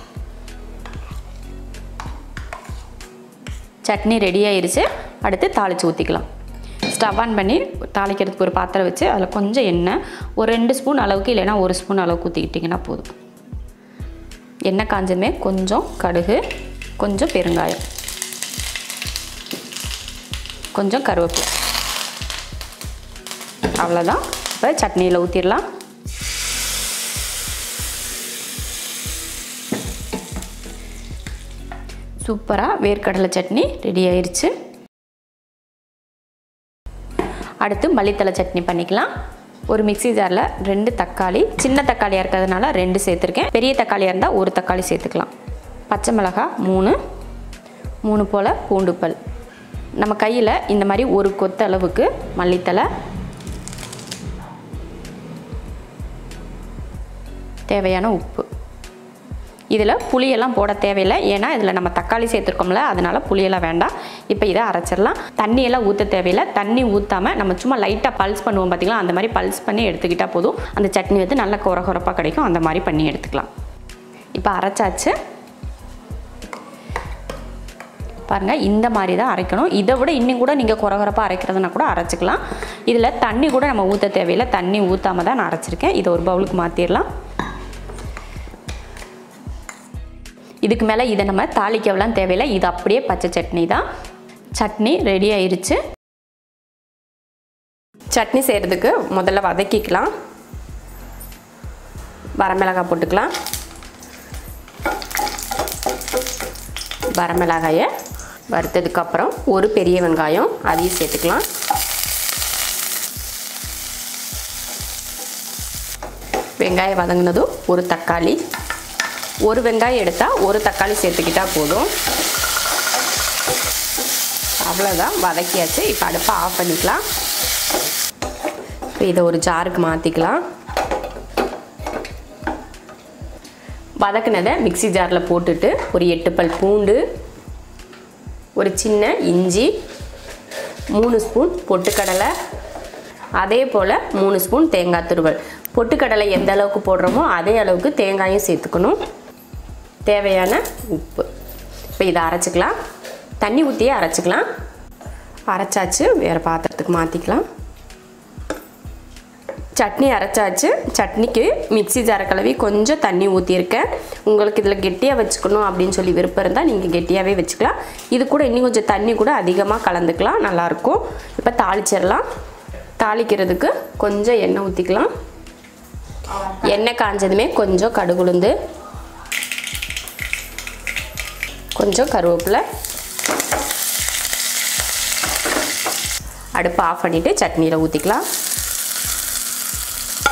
சட்னி ரெடி ஆயிருச்சு அடுத்து தாளித்து ஊற்றிக்கலாம் ஸ்டவ் ஆன் பண்ணி தாளிக்கிறதுக்கு ஒரு பாத்திரம் வச்சு அதில் கொஞ்சம் எண்ணெய் ஒரு ரெண்டு ஸ்பூன் அளவுக்கு இல்லைன்னா ஒரு ஸ்பூன் அளவுக்கு ஊற்றிக்கிட்டிங்கன்னா போதும் எண்ணெய் காஞ்சதுமே கொஞ்சம் கடுகு கொஞ்சம் பெருங்காயம் கொஞ்சம் கருவேப்பிலை அவ்வளோதான் இப்போ சட்னியில் ஊற்றிடலாம் சூப்பராக வேர்க்கடலை சட்னி ரெடி ஆயிருச்சு அடுத்து மல்லித்தலை சட்னி பண்ணிக்கலாம் ஒரு மிக்ஸி ஜாரில் ரெண்டு தக்காளி சின்ன தக்காளியாக இருக்கிறதுனால ரெண்டு சேர்த்துருக்கேன் பெரிய தக்காளியாக இருந்தால் ஒரு தக்காளி சேர்த்துக்கலாம் பச்சை மிளகாய் மூணு மூணு போல் பூண்டு பல் நம்ம கையில் இந்த மாதிரி ஒரு கொத்த அளவுக்கு மல்லித்தலை தேவையான உப்பு இதில் புளியெல்லாம் போட தேவையில்லை ஏன்னா இதில் நம்ம தக்காளி சேர்த்துருக்கோம்ல அதனால் புளியெல்லாம் வேண்டாம் இப்போ இதை அரைச்சிடலாம் தண்ணியெல்லாம் ஊற்ற தேவையில்லை தண்ணி ஊற்றாமல் நம்ம சும்மா லைட்டாக பல்ஸ் பண்ணுவோம் பார்த்தீங்களா அந்த மாதிரி பல்ஸ் பண்ணி எடுத்துக்கிட்டால் போதும் அந்த சட்னி வந்து நல்ல குறை குறைப்பாக கிடைக்கும் அந்த மாதிரி பண்ணி எடுத்துக்கலாம் இப்போ அரைச்சாச்சு பாருங்கள் இந்த மாதிரி தான் அரைக்கணும் இதை விட இன்னும் கூட நீங்கள் குறகுறப்பாக அரைக்கிறதுனா கூட அரைச்சிக்கலாம் இதில் தண்ணி கூட நம்ம ஊற்ற தேவையில்லை தண்ணி ஊற்றாம தான் நான் அரைச்சிருக்கேன் இதை ஒரு பவுலுக்கு மாற்றிடலாம் இதுக்கு மேலே இதை நம்ம தாளிக்கவெல்லாம் தேவையில்லை இது அப்படியே பச்சை சட்னி தான் சட்னி ரெடி ஆயிருச்சு சட்னி செய்கிறதுக்கு முதல்ல வதக்கிக்கலாம் வரமிளகாய் போட்டுக்கலாம் வரமிளகாயை வறுத்ததுக்கப்புறம் ஒரு பெரிய வெங்காயம் அதையும் சேர்த்துக்கலாம் வெங்காயம் வதங்கினதும் ஒரு தக்காளி ஒரு வெங்காயம் எடுத்தால் ஒரு தக்காளி சேர்த்துக்கிட்டா போதும் அவ்வளோதான் வதக்கியாச்சு இப்போ அடுப்பை ஆஃப் பண்ணிக்கலாம் இப்போ இதை ஒரு ஜாருக்கு மாற்றிக்கலாம் வதக்குனதை மிக்ஸி ஜாரில் போட்டுட்டு ஒரு எட்டு பல் பூண்டு ஒரு சின்ன இஞ்சி மூணு ஸ்பூன் பொட்டுக்கடலை அதே போல் மூணு ஸ்பூன் தேங்காய் துருவல் பொட்டுக்கடலை எந்த அளவுக்கு போடுறோமோ அதே அளவுக்கு தேங்காயும் சேர்த்துக்கணும் தேவையான உப்பு இப்போ இதை அரைச்சிக்கலாம் தண்ணி ஊற்றியே அரைச்சிக்கலாம் அரைச்சாச்சு வேறு பாத்திரத்துக்கு மாற்றிக்கலாம் சட்னி அரைச்சாச்சு சட்னிக்கு மிக்ஸி ஜார கலவி கொஞ்சம் தண்ணி ஊற்றிருக்கேன் உங்களுக்கு இதில் கெட்டியாக வச்சுக்கணும் அப்படின்னு சொல்லி விருப்பம் இருந்தால் நீங்கள் கெட்டியாகவே வச்சுக்கலாம் இது கூட இன்னும் கொஞ்சம் தண்ணி கூட அதிகமாக கலந்துக்கலாம் நல்லாயிருக்கும் இப்போ தாளிச்சிடலாம் தாளிக்கிறதுக்கு கொஞ்சம் எண்ணெய் ஊற்றிக்கலாம் எண்ணெய் காஞ்சதுமே கொஞ்சம் கடுகுளுந்து கொஞ்சம் கருவேப்பிலை அடுப்பை ஆஃப் பண்ணிவிட்டு சட்னியில் ஊற்றிக்கலாம்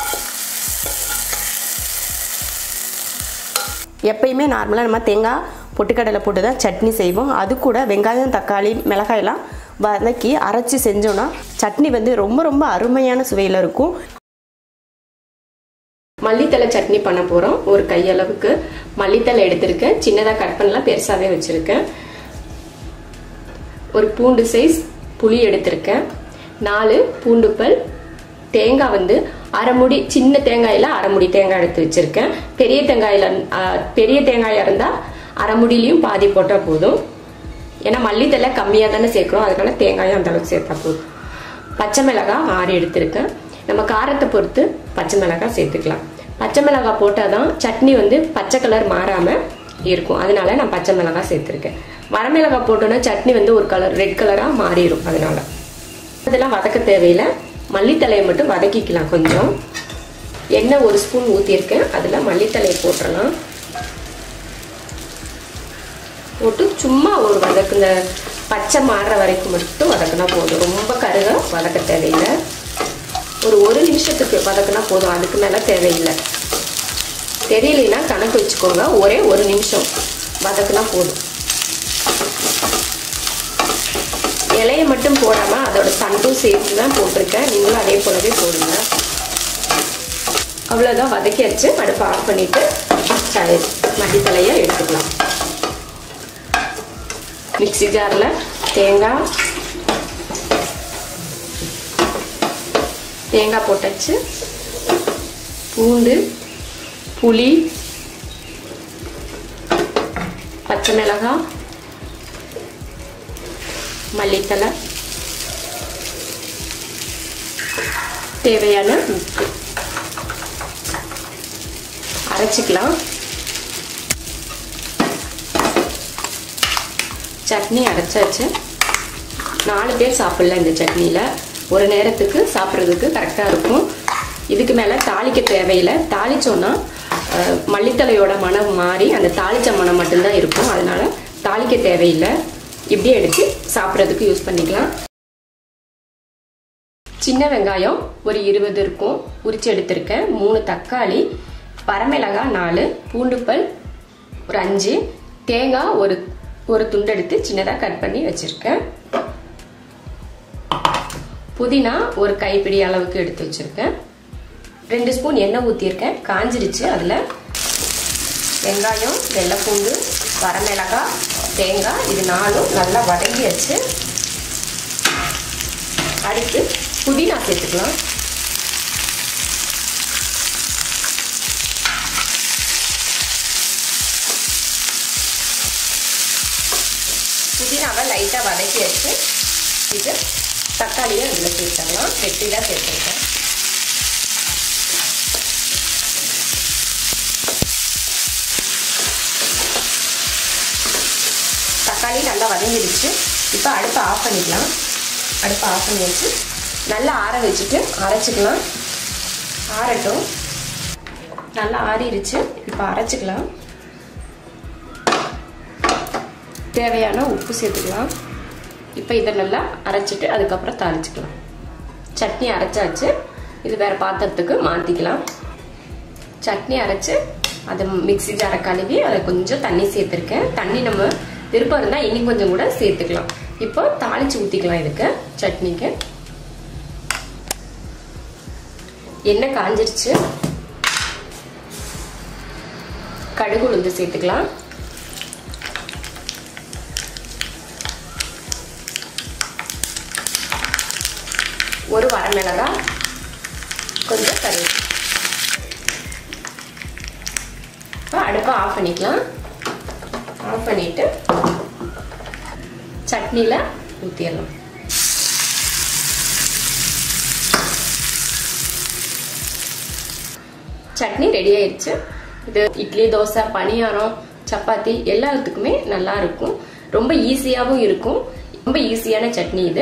எப்பயுமே நார்மலாக நம்ம தேங்காய் பொட்டுக்கடலை போட்டு தான் சட்னி செய்வோம் அது கூட வெங்காயம் தக்காளி மிளகாயெல்லாம் வதக்கி அரைச்சி செஞ்சோன்னா சட்னி வந்து ரொம்ப ரொம்ப அருமையான சுவையில் இருக்கும் மல்லித்தலை சட்னி பண்ண போகிறோம் ஒரு கையளவுக்கு மல்லித்தலை எடுத்திருக்கேன் சின்னதாக கட் பண்ணலாம் பெருசாகவே வச்சுருக்கேன் ஒரு பூண்டு சைஸ் புளி எடுத்திருக்கேன் நாலு பூண்டு பல் தேங்காய் வந்து அரைமுடி சின்ன தேங்காயில் அரைமுடி தேங்காய் எடுத்து வச்சுருக்கேன் பெரிய தேங்காயில் பெரிய தேங்காயாக இருந்தால் அரைமுடிலையும் பாதி போட்டால் போதும் ஏன்னா மல்லித்தலை கம்மியாக தானே சேர்க்குறோம் அதனால தேங்காயும் அந்த அளவுக்கு சேர்த்தா போதும் பச்சை மிளகாய் ஆறு எடுத்திருக்கேன் நம்ம காரத்தை பொறுத்து பச்சை மிளகாய் சேர்த்துக்கலாம் பச்சை மிளகாய் போட்டால் தான் சட்னி வந்து பச்சை கலர் மாறாமல் இருக்கும் அதனால நான் பச்சை மிளகாய் சேர்த்துருக்கேன் வரமிளகாய் போட்டோன்னா சட்னி வந்து ஒரு கலர் ரெட் கலராக மாறிடும் அதனால இதெல்லாம் வதக்க தேவையில்லை மல்லித்தலையை மட்டும் வதக்கிக்கலாம் கொஞ்சம் எண்ணெய் ஒரு ஸ்பூன் ஊற்றிருக்கேன் அதில் மல்லித்தலையை போட்டுடலாம் போட்டு சும்மா ஒரு வதக்கு இந்த பச்சை மாறுற வரைக்கும் மட்டும் வதக்குனா போதும் ரொம்ப கருக வதக்க தேவையில்லை ஒரு ஒரு நிமிஷத்துக்கு வதக்குனா போதும் அதுக்கு மேலே தேவையில்லை தெரியலைன்னா கணக்கு வச்சுக்கோங்க ஒரே ஒரு நிமிஷம் வதக்குனா போதும் இலையை மட்டும் போடாமல் அதோட தண்டும் சேர்த்து தான் போட்டிருக்கேன் நீங்களும் அதே போலவே போடுங்க அவ்வளோதான் வதக்கியாச்சு அடுப்பை ஆஃப் பண்ணிவிட்டு மல்லித்தலையை எடுத்துக்கலாம் மிக்சி ஜாரில் தேங்காய் தேங்காய் போட்டாச்சு பூண்டு புளி பச்சை மிளகாய் மல்லித்தலை தேவையான உப்பு அரைச்சிக்கலாம் சட்னி அரைச்சாச்சு நாலு பேர் சாப்பிடலாம் இந்த சட்னியில் ஒரு நேரத்துக்கு சாப்பிட்றதுக்கு கரெக்டாக இருக்கும் இதுக்கு மேலே தாளிக்க தேவையில்லை தாளிச்சோன்னா மல்லித்தலையோட மனம் மாறி அந்த தாளிச்ச மனம் மட்டும்தான் இருக்கும் அதனால தாளிக்க தேவையில்லை இப்படியே எடுத்து சாப்பிட்றதுக்கு யூஸ் பண்ணிக்கலாம் சின்ன வெங்காயம் ஒரு இருபது இருக்கும் உரிச்சு எடுத்திருக்கேன் மூணு தக்காளி வரமிளகாய் நாலு பூண்டுப்பல் ஒரு அஞ்சு தேங்காய் ஒரு ஒரு துண்டு எடுத்து சின்னதாக கட் பண்ணி வச்சுருக்கேன் புதினா ஒரு கைப்பிடி அளவுக்கு எடுத்து வச்சுருக்கேன் ரெண்டு ஸ்பூன் எண்ணெய் ஊற்றிருக்கேன் காஞ்சிருச்சு அதில் வெங்காயம் வெள்ளைப்பூண்டு வரமிளகாய் தேங்காய் இது நாலும் நல்லா வதங்கியாச்சு அடுத்து புதினா சேர்த்துக்கலாம் புதினாவை லைட்டாக வதக்கி வச்சு இது தக்காளியை இதில் சேர்த்துடலாம் வெட்டி தான் சேர்த்துருக்கேன் தக்காளி நல்லா வதங்கிடுச்சு இப்போ அடுப்பை ஆஃப் பண்ணிக்கலாம் அடுப்பை ஆஃப் பண்ணி வச்சு நல்லா ஆற வச்சுட்டு அரைச்சிக்கலாம் ஆறட்டும் நல்லா ஆறிடுச்சு இப்போ அரைச்சிக்கலாம் தேவையான உப்பு சேர்த்துக்கலாம் இப்போ இதை நல்லா அரைச்சிட்டு அதுக்கப்புறம் தாளிச்சுக்கலாம் சட்னி அரைச்சாச்சு இது வேறு பாத்திரத்துக்கு மாற்றிக்கலாம் சட்னி அரைச்சி அதை மிக்சி ஜாரை கழுவி அதை கொஞ்சம் தண்ணி சேர்த்துருக்கேன் தண்ணி நம்ம விருப்பம் இருந்தால் இனி கொஞ்சம் கூட சேர்த்துக்கலாம் இப்போ தாளிச்சு ஊற்றிக்கலாம் இதுக்கு சட்னிக்கு எண்ணெய் காஞ்சிருச்சு கடுகு உளுந்து சேர்த்துக்கலாம் ஒரு வரமிளகாய் கொஞ்சம் கறி இப்போ அடுப்பை ஆஃப் பண்ணிக்கலாம் ஆஃப் பண்ணிவிட்டு சட்னியில் ஊற்றிடலாம் சட்னி ரெடி ஆயிடுச்சு இது இட்லி தோசை பணியாரம் சப்பாத்தி எல்லாத்துக்குமே நல்லா இருக்கும் ரொம்ப ஈஸியாகவும் இருக்கும் ரொம்ப ஈஸியான சட்னி இது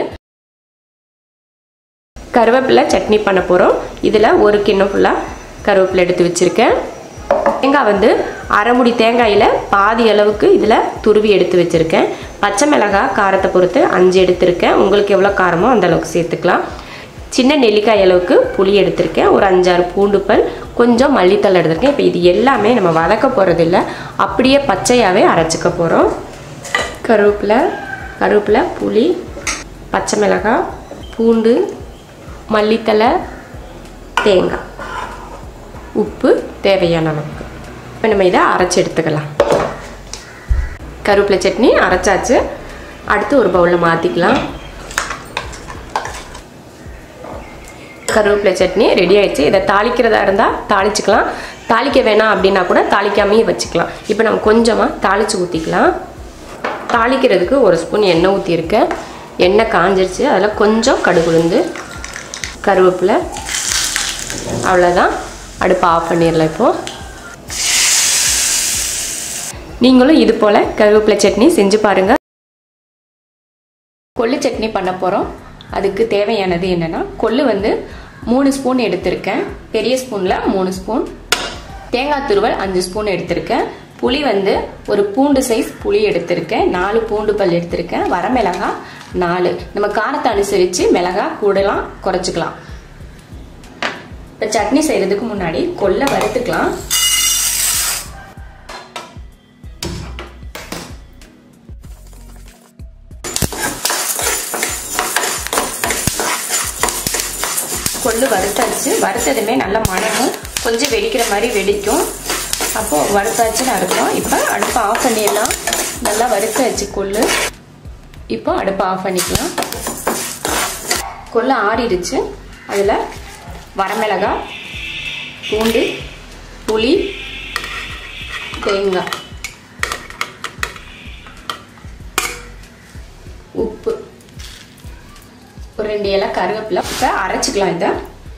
கருவேப்பிலை சட்னி பண்ண போகிறோம் இதில் ஒரு கிண்ணம் ஃபுல்லாக கருவேப்பிலை எடுத்து வச்சுருக்கேன் தேங்காய் வந்து அரைமுடி தேங்காயில் பாதி அளவுக்கு இதில் துருவி எடுத்து வச்சுருக்கேன் பச்சை மிளகாய் காரத்தை பொறுத்து அஞ்சு எடுத்திருக்கேன் உங்களுக்கு எவ்வளோ காரமோ அந்த அளவுக்கு சேர்த்துக்கலாம் சின்ன நெல்லிக்காய் அளவுக்கு புளி எடுத்திருக்கேன் ஒரு அஞ்சாறு பூண்டு பல் கொஞ்சம் மல்லித்தலை எடுத்திருக்கேன் இப்போ இது எல்லாமே நம்ம வதக்க போகிறதில்ல அப்படியே பச்சையாகவே அரைச்சிக்க போகிறோம் கருவேப்பிலை கருவேப்பிலை புளி பச்சை மிளகாய் பூண்டு மல்லித்தலை தேங்காய் உப்பு தேவையான அளவுக்கு இப்போ நம்ம இதை அரைச்சி எடுத்துக்கலாம் கருவேப்பிலை சட்னி அரைச்சாச்சு அடுத்து ஒரு பவுலில் மாற்றிக்கலாம் கருவேப்பிலை சட்னி ரெடி ஆயிடுச்சு இதை தாளிக்கிறதா இருந்தால் தாளிச்சுக்கலாம் தாளிக்க வேணாம் அப்படின்னா கூட தாளிக்காமையே வச்சுக்கலாம் இப்போ நம்ம கொஞ்சமாக தாளித்து ஊற்றிக்கலாம் தாளிக்கிறதுக்கு ஒரு ஸ்பூன் எண்ணெய் ஊற்றிருக்கேன் எண்ணெய் காஞ்சிருச்சு அதில் கொஞ்சம் கடுகுளுந்து கருவேப்பிலை அவ்வளோதான் அடுப்பை ஆஃப் பண்ணிடலாம் இப்போது நீங்களும் இது போல் கருவேப்பிலை சட்னி செஞ்சு பாருங்கள் கொள்ளு சட்னி பண்ண போகிறோம் அதுக்கு தேவையானது என்னென்னா கொள்ளு வந்து மூணு ஸ்பூன் எடுத்திருக்கேன் பெரிய ஸ்பூனில் மூணு ஸ்பூன் தேங்காய் துருவல் அஞ்சு ஸ்பூன் எடுத்திருக்கேன் புளி வந்து ஒரு பூண்டு சைஸ் புளி எடுத்திருக்கேன் நாலு பூண்டு பல் எடுத்திருக்கேன் வரமிளகாய் நாலு நம்ம காரத்தை அனுசரித்து மிளகாய் கூடலாம் குறைச்சிக்கலாம் இப்போ சட்னி செய்கிறதுக்கு முன்னாடி கொல்லை வறுத்துக்கலாம் கொள்ளு வறுத்தாச்சு வறுத்ததுமே நல்ல மணமும் கொஞ்சம் வெடிக்கிற மாதிரி வெடிக்கும் அப்போது வறுத்தாச்சுன்னு அர்த்தம் இப்போ அடுப்பை ஆஃப் பண்ணிடலாம் நல்லா வறுத்தாச்சு கொள்ளு இப்போ அடுப்பை ஆஃப் பண்ணிக்கலாம் கொள்ளு ஆறிடுச்சு அதில் வரமிளகாய் பூண்டு புளி தேங்காய் உப்பு ஒரு ரெண்டு இலை கருவேப்பிலை இப்போ அரைச்சிக்கலாம் இதை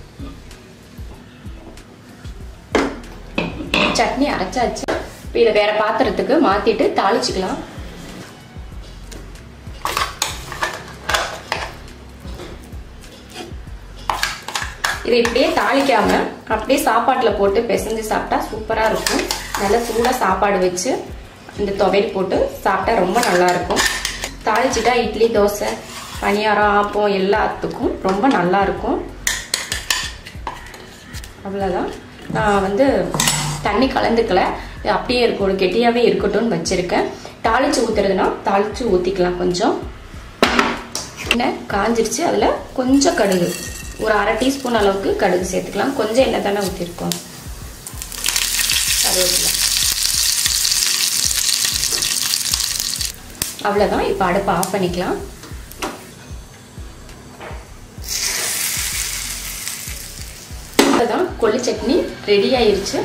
சட்னி அரைச்சாச்சு இப்போ இதை வேற பாத்திரத்துக்கு மாத்திட்டு தாளிச்சுக்கலாம் இதை இப்படியே தாளிக்காம அப்படியே சாப்பாட்டில் போட்டு பிசைஞ்சு சாப்பிட்டா சூப்பராக இருக்கும் நல்லா சூடாக சாப்பாடு வச்சு இந்த துவையல் போட்டு சாப்பிட்டா ரொம்ப நல்லா இருக்கும் தாளிச்சிட்டா இட்லி தோசை பணியாரம் ஆப்பம் எல்லாத்துக்கும் ரொம்ப நல்லா இருக்கும் அவ்வளோதான் நான் வந்து தண்ணி கலந்துக்கல அப்படியே இருக்கும் கெட்டியாகவே இருக்கட்டும்னு வச்சுருக்கேன் தாளித்து ஊற்றுறதுனா தாளித்து ஊற்றிக்கலாம் கொஞ்சம் எண்ணெய் காஞ்சிருச்சு அதில் கொஞ்சம் கடுகு ஒரு அரை டீஸ்பூன் அளவுக்கு கடுகு சேர்த்துக்கலாம் கொஞ்சம் எண்ணெய் தானே ஊற்றிருக்கோம் கருவேப்பிலை அவ்வளோதான் இப்போ அடுப்பை ஆஃப் பண்ணிக்கலாம் அவ்வளோதான் கொள்ளு சட்னி ரெடி ஆயிருச்சு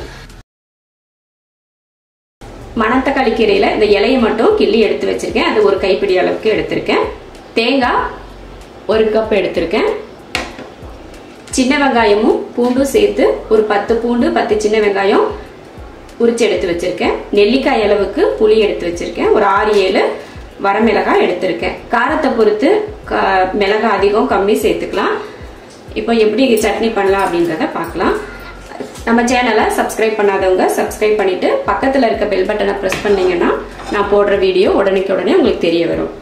மணத்தக்காளி கீரையில் இந்த இலையை மட்டும் கிள்ளி எடுத்து வச்சிருக்கேன் அது ஒரு கைப்பிடி அளவுக்கு எடுத்திருக்கேன் தேங்காய் ஒரு கப் எடுத்திருக்கேன் சின்ன வெங்காயமும் பூண்டும் சேர்த்து ஒரு பத்து பூண்டு பத்து சின்ன வெங்காயம் உரிச்சு எடுத்து வச்சிருக்கேன் நெல்லிக்காய் அளவுக்கு புளி எடுத்து வச்சிருக்கேன் ஒரு ஆறு ஏழு வரமிளகாய் எடுத்திருக்கேன் காரத்தை பொறுத்து மிளகாய் அதிகம் கம்மி சேர்த்துக்கலாம் இப்போ எப்படி சட்னி பண்ணலாம் அப்படின்றத பார்க்கலாம் நம்ம சேனலை சப்ஸ்கிரைப் பண்ணாதவங்க சப்ஸ்கிரைப் பண்ணிட்டு பக்கத்தில் இருக்க பெல் பட்டனை ப்ரெஸ் பண்ணீங்கன்னா நான் போடுற வீடியோ உடனேக்கு உடனே உங்களுக்கு தெரிய வரும்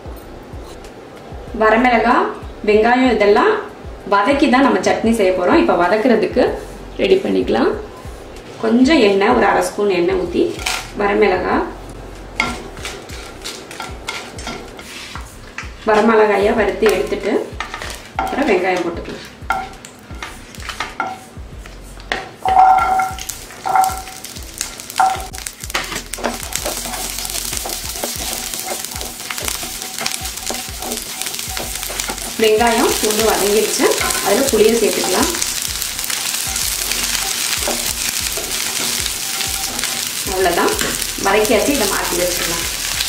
வரமிளகாய் வெங்காயம் இதெல்லாம் வதக்கி தான் நம்ம சட்னி செய்ய போகிறோம் இப்போ வதக்குறதுக்கு ரெடி பண்ணிக்கலாம் கொஞ்சம் எண்ணெய் ஒரு அரை ஸ்பூன் எண்ணெய் ஊற்றி வரமிளகாய் வரமிளகாயை வறுத்து எடுத்துட்டு அப்புறம் வெங்காயம் போட்டுக்கலாம் வெங்காயம் பூண்டு வதங்கிடுச்சு அதில் புளியும் சேர்த்துக்கலாம் அவ்வளோதான் வதக்கியாச்சு இதை மாற்றி வச்சுக்கலாம்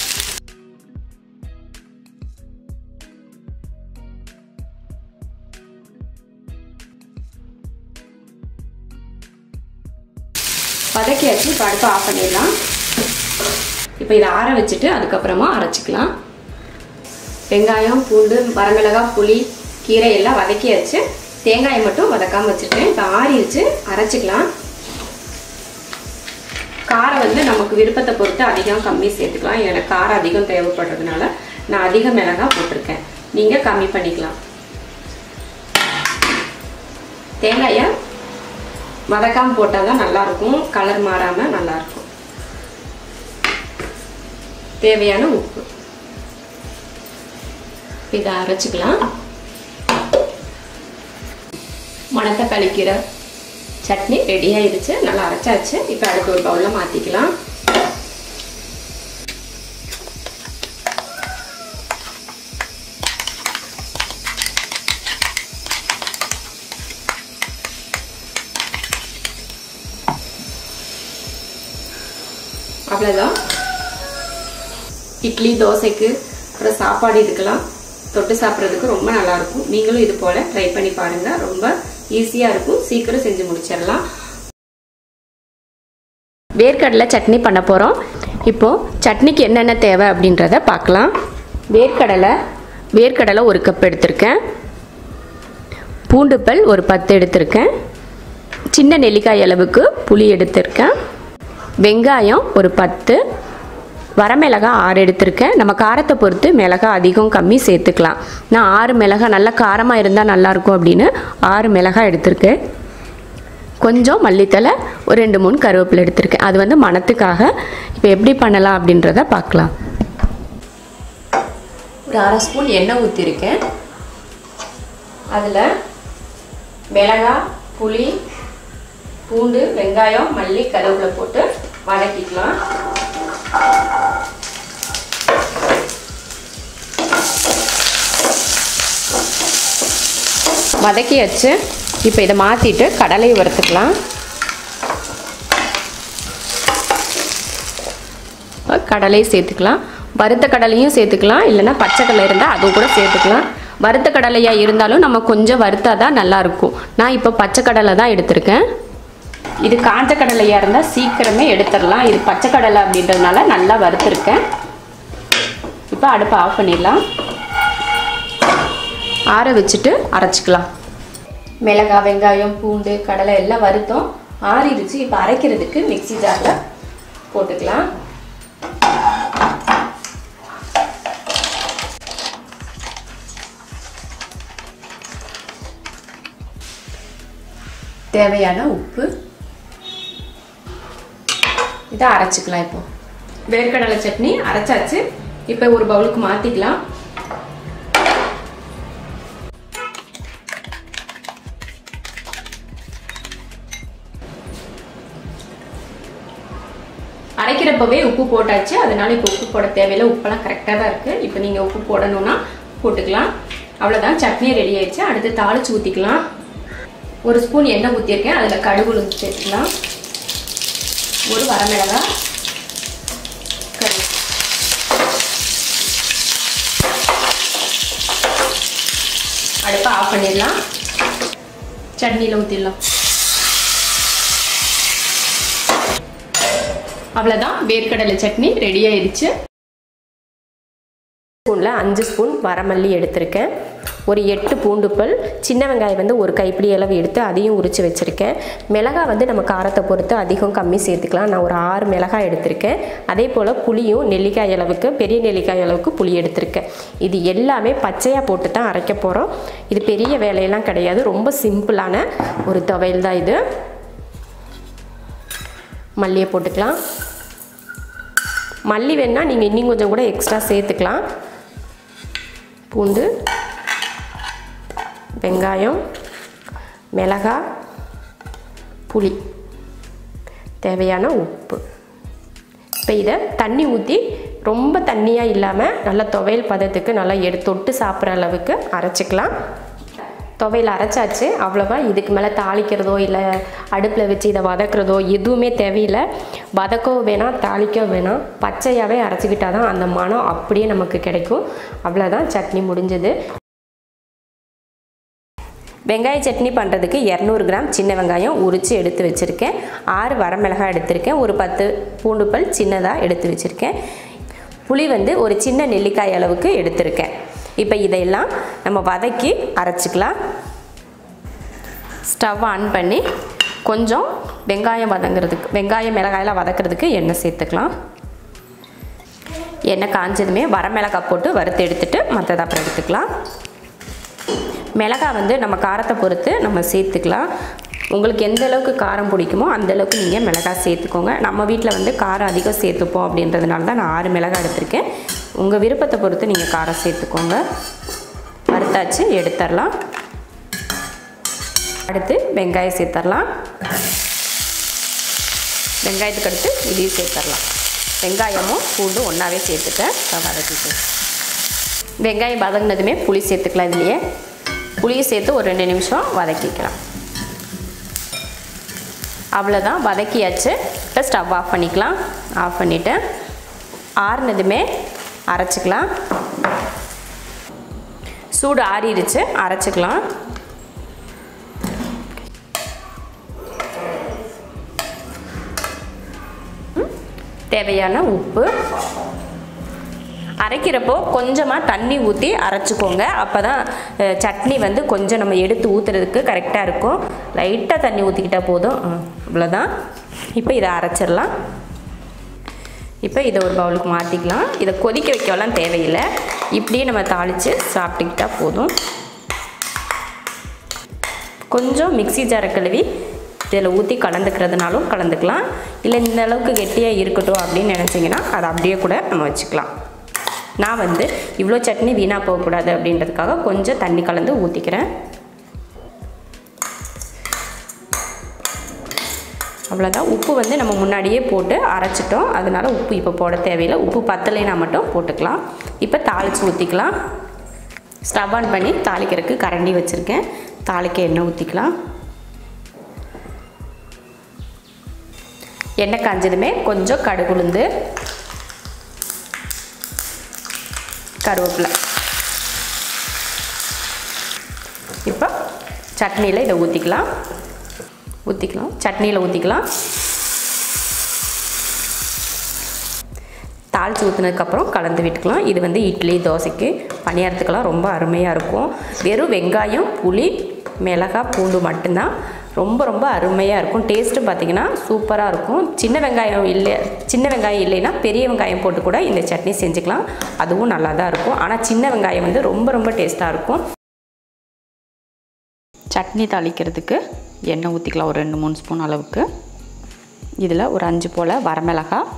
வதக்கியாச்சு இப்போ அடுப்பை ஆஃப் பண்ணிடலாம் இப்போ இதை ஆற வச்சுட்டு அதுக்கப்புறமா அரைச்சிக்கலாம் வெங்காயம் பூண்டு வரமிளகாய் புளி கீரை எல்லாம் வதக்கியாச்சு தேங்காயை மட்டும் வதக்காமல் வச்சுருக்கேன் இப்போ ஆறிடுச்சு அரைச்சிக்கலாம் காரம் வந்து நமக்கு விருப்பத்தை பொறுத்து அதிகம் கம்மி சேர்த்துக்கலாம் எனக்கு காரம் அதிகம் தேவைப்படுறதுனால நான் அதிக மிளகாய் போட்டிருக்கேன் நீங்கள் கம்மி பண்ணிக்கலாம் தேங்காயை வதக்காமல் போட்டால் தான் நல்லாயிருக்கும் கலர் மாறாமல் நல்லாயிருக்கும் தேவையான உப்பு இதை அரைச்சிக்கலாம் மணத்தக்காளி கீரை சட்னி ரெடி ஆயிடுச்சு நல்லா அரைச்சாச்சு இப்போ அடுத்து ஒரு பவுலில் மாற்றிக்கலாம் அவ்வளோதான் இட்லி தோசைக்கு அப்புறம் சாப்பாடு இதுக்கெல்லாம் தொட்டு சாப்பிட்றதுக்கு ரொம்ப நல்லாயிருக்கும் நீங்களும் இது போல் ட்ரை பண்ணி பாருங்கள் ரொம்ப ஈஸியாக இருக்கும் சீக்கிரம் செஞ்சு முடிச்சிடலாம் வேர்க்கடலை சட்னி பண்ண போகிறோம் இப்போது சட்னிக்கு என்னென்ன தேவை அப்படின்றத பார்க்கலாம் வேர்க்கடலை வேர்க்கடலை ஒரு கப் எடுத்திருக்கேன் பூண்டுப்பல் ஒரு பத்து எடுத்திருக்கேன் சின்ன நெல்லிக்காய் அளவுக்கு புளி எடுத்திருக்கேன் வெங்காயம் ஒரு பத்து வரமிளகா ஆறு எடுத்திருக்கேன் நம்ம காரத்தை பொறுத்து மிளகா அதிகம் கம்மி சேர்த்துக்கலாம் நான் ஆறு மிளகா நல்லா காரமாக இருந்தால் நல்லாயிருக்கும் அப்படின்னு ஆறு மிளகா எடுத்திருக்கேன் கொஞ்சம் மல்லித்தலை ஒரு ரெண்டு மூணு கருவேப்பிலை எடுத்திருக்கேன் அது வந்து மணத்துக்காக இப்போ எப்படி பண்ணலாம் அப்படின்றத பார்க்கலாம் ஒரு அரை ஸ்பூன் எண்ணெய் ஊற்றிருக்கேன் அதில் மிளகா புளி பூண்டு வெங்காயம் மல்லி கருவேப்பிலை போட்டு வதக்கிக்கலாம் வதக்கியாச்சு இப்போ இதை மாற்றிட்டு கடலை வறுத்துக்கலாம் கடலை சேர்த்துக்கலாம் வறுத்த கடலையும் சேர்த்துக்கலாம் இல்லைன்னா பச்சை கடலை இருந்தால் அதுவும் கூட சேர்த்துக்கலாம் வறுத்த கடலையாக இருந்தாலும் நம்ம கொஞ்சம் வறுத்தா தான் நல்லாயிருக்கும் நான் இப்போ பச்சை கடலை தான் எடுத்திருக்கேன் இது காஞ்ச கடலையாக இருந்தால் சீக்கிரமே எடுத்துடலாம் இது பச்சை கடலை அப்படின்றதுனால நல்லா வறுத்துருக்கேன் இப்போ அடுப்பை ஆஃப் பண்ணிடலாம் ஆற வச்சுட்டு அரைச்சிக்கலாம் மிளகாய் வெங்காயம் பூண்டு கடலை எல்லாம் வறுத்தோம் ஆறிடுச்சு இப்போ அரைக்கிறதுக்கு மிக்சி ஜாரில் போட்டுக்கலாம் தேவையான உப்பு இதை அரைச்சிக்கலாம் இப்போ வேர்க்கடலை சட்னி அரைச்சாச்சு இப்போ ஒரு பவுலுக்கு மாற்றிக்கலாம் அரைக்கிறப்பவே உப்பு போட்டாச்சு அதனால இப்போ உப்பு போட தேவையில்லை உப்பெல்லாம் கரெக்டாக தான் இருக்குது இப்போ நீங்கள் உப்பு போடணும்னா போட்டுக்கலாம் அவ்வளோதான் சட்னி ரெடி ஆயிடுச்சு அடுத்து தாளிச்சு ஊற்றிக்கலாம் ஒரு ஸ்பூன் எண்ணெய் ஊற்றிருக்கேன் அதில் கடுகு உளுந்து சேர்த்துக்கலாம் ஒரு வரமிளகா கரு அடுப்பை ஆஃப் பண்ணிடலாம் சட்னியில் ஊற்றிடலாம் அவ்வளோதான் வேர்க்கடலை சட்னி ரெடி ஆயிடுச்சு ஸ்பூனில் அஞ்சு ஸ்பூன் வரமல்லி எடுத்திருக்கேன் ஒரு எட்டு பூண்டுப்பல் சின்ன வெங்காயம் வந்து ஒரு கைப்பிடி அளவு எடுத்து அதையும் உரித்து வச்சுருக்கேன் மிளகாய் வந்து நம்ம காரத்தை பொறுத்து அதிகம் கம்மி சேர்த்துக்கலாம் நான் ஒரு ஆறு மிளகாய் எடுத்திருக்கேன் அதே போல் புளியும் நெல்லிக்காய் அளவுக்கு பெரிய நெல்லிக்காய் அளவுக்கு புளி எடுத்திருக்கேன் இது எல்லாமே பச்சையாக போட்டு தான் அரைக்க போகிறோம் இது பெரிய வேலையெல்லாம் கிடையாது ரொம்ப சிம்பிளான ஒரு துவையல் தான் இது மல்லியை போட்டுக்கலாம் மல்லி வேணால் நீங்கள் இன்னும் கொஞ்சம் கூட எக்ஸ்ட்ரா சேர்த்துக்கலாம் பூண்டு வெங்காயம் மிளகாய் புளி தேவையான உப்பு இப்போ இதை தண்ணி ஊற்றி ரொம்ப தண்ணியாக இல்லாமல் நல்லா துவையல் பதத்துக்கு நல்லா எடு தொட்டு சாப்பிட்ற அளவுக்கு அரைச்சிக்கலாம் துவையில் அரைச்சாச்சு அவ்வளோவா இதுக்கு மேலே தாளிக்கிறதோ இல்லை அடுப்பில் வச்சு இதை வதக்குறதோ எதுவுமே தேவையில்லை வதக்கவும் வேணாம் தாளிக்கவும் வேணாம் பச்சையாகவே அரைச்சிக்கிட்டால் தான் அந்த மனம் அப்படியே நமக்கு கிடைக்கும் அவ்வளோதான் சட்னி முடிஞ்சது வெங்காய சட்னி பண்ணுறதுக்கு இரநூறு கிராம் சின்ன வெங்காயம் உரித்து எடுத்து வச்சுருக்கேன் ஆறு வரமிளகாய் எடுத்திருக்கேன் ஒரு பத்து பூண்டுப்பல் சின்னதாக எடுத்து வச்சுருக்கேன் புளி வந்து ஒரு சின்ன நெல்லிக்காய் அளவுக்கு எடுத்திருக்கேன் இப்போ இதையெல்லாம் நம்ம வதக்கி அரைச்சிக்கலாம் ஸ்டவ் ஆன் பண்ணி கொஞ்சம் வெங்காயம் வதங்குறதுக்கு வெங்காயம் மிளகாயெல்லாம் வதக்கிறதுக்கு எண்ணெய் சேர்த்துக்கலாம் எண்ணெய் காஞ்சதுமே வரமிளகாய் போட்டு வறுத்து எடுத்துட்டு மற்றதை அப்புறம் எடுத்துக்கலாம் மிளகாய் வந்து நம்ம காரத்தை பொறுத்து நம்ம சேர்த்துக்கலாம் உங்களுக்கு எந்த அளவுக்கு காரம் பிடிக்குமோ அந்த அளவுக்கு நீங்கள் மிளகாய் சேர்த்துக்கோங்க நம்ம வீட்டில் வந்து காரம் அதிகம் சேர்த்துப்போம் அப்படின்றதுனால தான் நான் ஆறு மிளகாய் எடுத்திருக்கேன் உங்கள் விருப்பத்தை பொறுத்து நீங்கள் காரம் சேர்த்துக்கோங்க வறுத்தாச்சு எடுத்துடலாம் அடுத்து வெங்காயம் சேர்த்துடலாம் வெங்காயத்துக்கு அடுத்து இதையும் சேர்த்துடலாம் வெங்காயமும் பூண்டும் ஒன்றாவே சேர்த்துட்டேன் இப்போ வதக்கிட்டு வெங்காயம் வதங்கினதுமே புளி சேர்த்துக்கலாம் இதுலேயே புளியை சேர்த்து ஒரு ரெண்டு நிமிஷம் வதக்கிக்கலாம் அவ்வளோதான் வதக்கியாச்சு இப்போ ஸ்டவ் ஆஃப் பண்ணிக்கலாம் ஆஃப் பண்ணிவிட்டு ஆறுனதுமே அரைச்சிக்கலாம் சூடு ஆறிடுச்சு அரைச்சிக்கலாம் தேவையான உப்பு அரைக்கிறப்போ கொஞ்சமாக தண்ணி ஊற்றி அரைச்சிக்கோங்க அப்போ தான் சட்னி வந்து கொஞ்சம் நம்ம எடுத்து ஊற்றுறதுக்கு கரெக்டாக இருக்கும் லைட்டாக தண்ணி ஊற்றிக்கிட்டால் போதும் ம், அவ்வளோதான் இப்போ இதை அரைச்சிடலாம் இப்போ இதை ஒரு பவுலுக்கு மாற்றிக்கலாம் இதை கொதிக்க வைக்கலாம் தேவையில்லை இப்படியே நம்ம தாளித்து சாப்பிட்டுக்கிட்டா போதும் கொஞ்சம் மிக்ஸி ஜாரை கழுவி இதில் ஊற்றி கலந்துக்கிறதுனாலும் கலந்துக்கலாம் இல்லை இந்த அளவுக்கு கெட்டியாக இருக்கட்டும் அப்படின்னு நினச்சிங்கன்னா அதை அப்படியே கூட நம்ம வச்சுக்கலாம் நான் வந்து இவ்வளோ சட்னி வீணாக போகக்கூடாது அப்படின்றதுக்காக கொஞ்சம் தண்ணி கலந்து ஊற்றிக்கிறேன் அவ்வளோதான் உப்பு வந்து நம்ம முன்னாடியே போட்டு அரைச்சிட்டோம் அதனால உப்பு இப்போ போட தேவையில்லை உப்பு பத்தலைனா மட்டும் போட்டுக்கலாம் இப்போ தாளித்து ஊற்றிக்கலாம் ஸ்டவ் ஆன் பண்ணி தாளிக்கிறதுக்கு கரண்டி வச்சுருக்கேன் தாளிக்க எண்ணெய் ஊற்றிக்கலாம் எண்ணெய் காஞ்சதுமே கொஞ்சம் கடுகுளுந்து கருவேப்பிலை இப்போ சட்னியில் இதை ஊற்றிக்கலாம் ஊற்றிக்கலாம் சட்னியில் ஊற்றிக்கலாம் தாளித்து ஊற்றுனதுக்கப்புறம் கலந்து விட்டுக்கலாம் இது வந்து இட்லி தோசைக்கு பணியாரத்துக்கெல்லாம் ரொம்ப அருமையாக இருக்கும் வெறும் வெங்காயம் புளி மிளகாய் பூண்டு மட்டும்தான் ரொம்ப ரொம்ப அருமையாக இருக்கும் டேஸ்ட்டு பார்த்தீங்கன்னா சூப்பராக இருக்கும் சின்ன வெங்காயம் இல்லை சின்ன வெங்காயம் இல்லைன்னா பெரிய வெங்காயம் போட்டு கூட இந்த சட்னி செஞ்சுக்கலாம் அதுவும் நல்லா தான் இருக்கும் ஆனால் சின்ன வெங்காயம் வந்து ரொம்ப ரொம்ப டேஸ்ட்டாக இருக்கும் சட்னி தாளிக்கிறதுக்கு எண்ணெய் ஊற்றிக்கலாம் ஒரு ரெண்டு மூணு ஸ்பூன் அளவுக்கு இதில் ஒரு அஞ்சு போல் வரமிளகாய்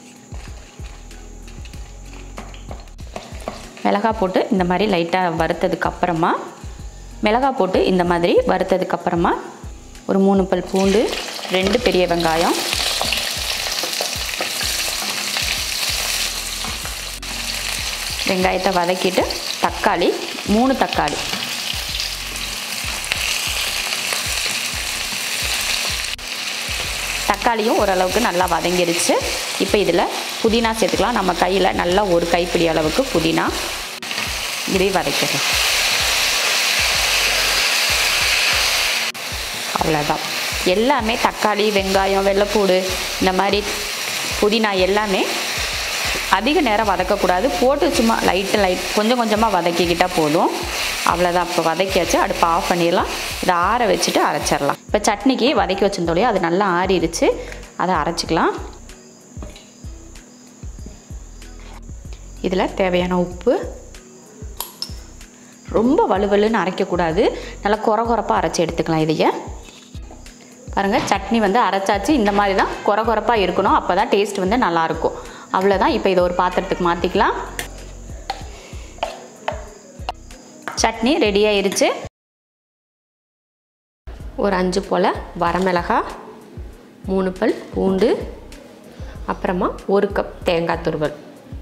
மிளகாய் போட்டு இந்த மாதிரி லைட்டாக வறுத்ததுக்கு அப்புறமா மிளகாய் போட்டு இந்த மாதிரி வறுத்ததுக்கு அப்புறமா ஒரு மூணு பல் பூண்டு ரெண்டு பெரிய வெங்காயம் வெங்காயத்தை வதக்கிட்டு தக்காளி மூணு தக்காளி தக்காளியும் ஓரளவுக்கு நல்லா வதங்கிருச்சு இப்போ இதில் புதினா சேர்த்துக்கலாம் நம்ம கையில் நல்லா ஒரு கைப்பிடி அளவுக்கு புதினா இதை வதக்கிடலாம் அவ்வளோதான் எல்லாமே தக்காளி வெங்காயம் வெள்ளைப்பூடு இந்த மாதிரி புதினா எல்லாமே அதிக நேரம் வதக்கக்கூடாது போட்டு சும்மா லைட்டு லைட் கொஞ்சம் கொஞ்சமாக வதக்கிக்கிட்டால் போதும் அவ்வளோதான் இப்போ வதக்கியாச்சு அடுப்பை ஆஃப் பண்ணிடலாம் இதை ஆற வச்சுட்டு அரைச்சிடலாம் இப்போ சட்னிக்கு வதக்கி வச்சிருந்தோலையோ அது நல்லா ஆறிடுச்சு அதை அரைச்சிக்கலாம் இதில் தேவையான உப்பு ரொம்ப வலுவலுன்னு அரைக்கக்கூடாது நல்லா குறை குறைப்பாக அரைச்சி எடுத்துக்கலாம் இதையை பாருங்கள் சட்னி வந்து அரைச்சாச்சு இந்த மாதிரி தான் குறை குறைப்பாக இருக்கணும் அப்போ தான் டேஸ்ட் வந்து நல்லாயிருக்கும் அவ்வளோதான் இப்போ இதை ஒரு பாத்திரத்துக்கு மாற்றிக்கலாம் சட்னி ரெடி ஆயிருச்சு ஒரு அஞ்சு போல் வரமிளகாய் மூணு பல் பூண்டு அப்புறமா ஒரு கப் தேங்காய் துருவல்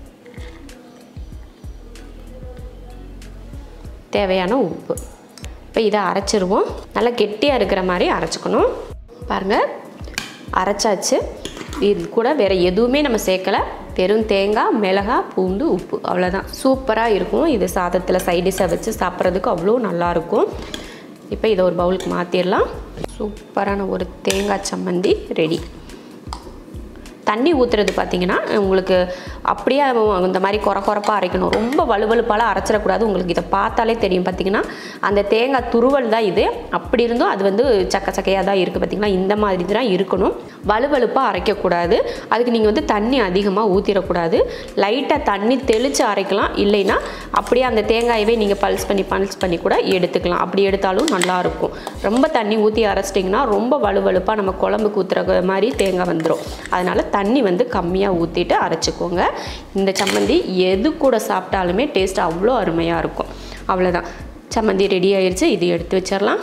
தேவையான உப்பு இப்போ இதை அரைச்சிருவோம் நல்லா கெட்டியாக இருக்கிற மாதிரி அரைச்சிக்கணும் பாருங்கள் அரைச்சாச்சு இது கூட வேறு எதுவுமே நம்ம சேர்க்கலை வெறும் தேங்காய் மிளகாய் பூண்டு உப்பு அவ்வளோதான் சூப்பராக இருக்கும் இது சாதத்தில் சைடிஷாக வச்சு சாப்பிட்றதுக்கு அவ்வளோ நல்லாயிருக்கும் இப்போ இதை ஒரு பவுலுக்கு மாற்றிடலாம் சூப்பரான ஒரு தேங்காய் சம்மந்தி ரெடி தண்ணி ஊற்றுறது பார்த்தீங்கன்னா உங்களுக்கு அப்படியே இந்த மாதிரி குறை குறைப்பாக அரைக்கணும் ரொம்ப வலுவலுப்பாலாம் அரைச்சிடக்கூடாது உங்களுக்கு இதை பார்த்தாலே தெரியும் பார்த்தீங்கன்னா அந்த தேங்காய் துருவல் தான் இது அப்படி இருந்தும் அது வந்து சக்க சக்கையாக தான் இருக்குது பார்த்தீங்களா இந்த மாதிரி தான் இருக்கணும் வலுவலுப்பாக அரைக்கக்கூடாது அதுக்கு நீங்கள் வந்து தண்ணி அதிகமாக ஊற்றிடக்கூடாது லைட்டாக தண்ணி தெளித்து அரைக்கலாம் இல்லைன்னா அப்படியே அந்த தேங்காயவே நீங்கள் பல்ஸ் பண்ணி பல்ஸ் பண்ணி கூட எடுத்துக்கலாம் அப்படி எடுத்தாலும் நல்லாயிருக்கும் ரொம்ப தண்ணி ஊற்றி அரைச்சிட்டிங்கன்னா ரொம்ப வலுவலுப்பாக நம்ம குழம்புக்கு ஊற்றுற மாதிரி தேங்காய் வந்துடும் அதனால் தண்ணி வந்து கம்மியாக ஊற்றிட்டு அரைச்சிக்கோங்க இந்த சம்மந்தி எது கூட சாப்பிட்டாலுமே டேஸ்ட் அவ்வளோ அருமையாக இருக்கும் அவ்வளோதான் சம்மந்தி ரெடி ஆயிடுச்சு இது எடுத்து வச்சிடலாம்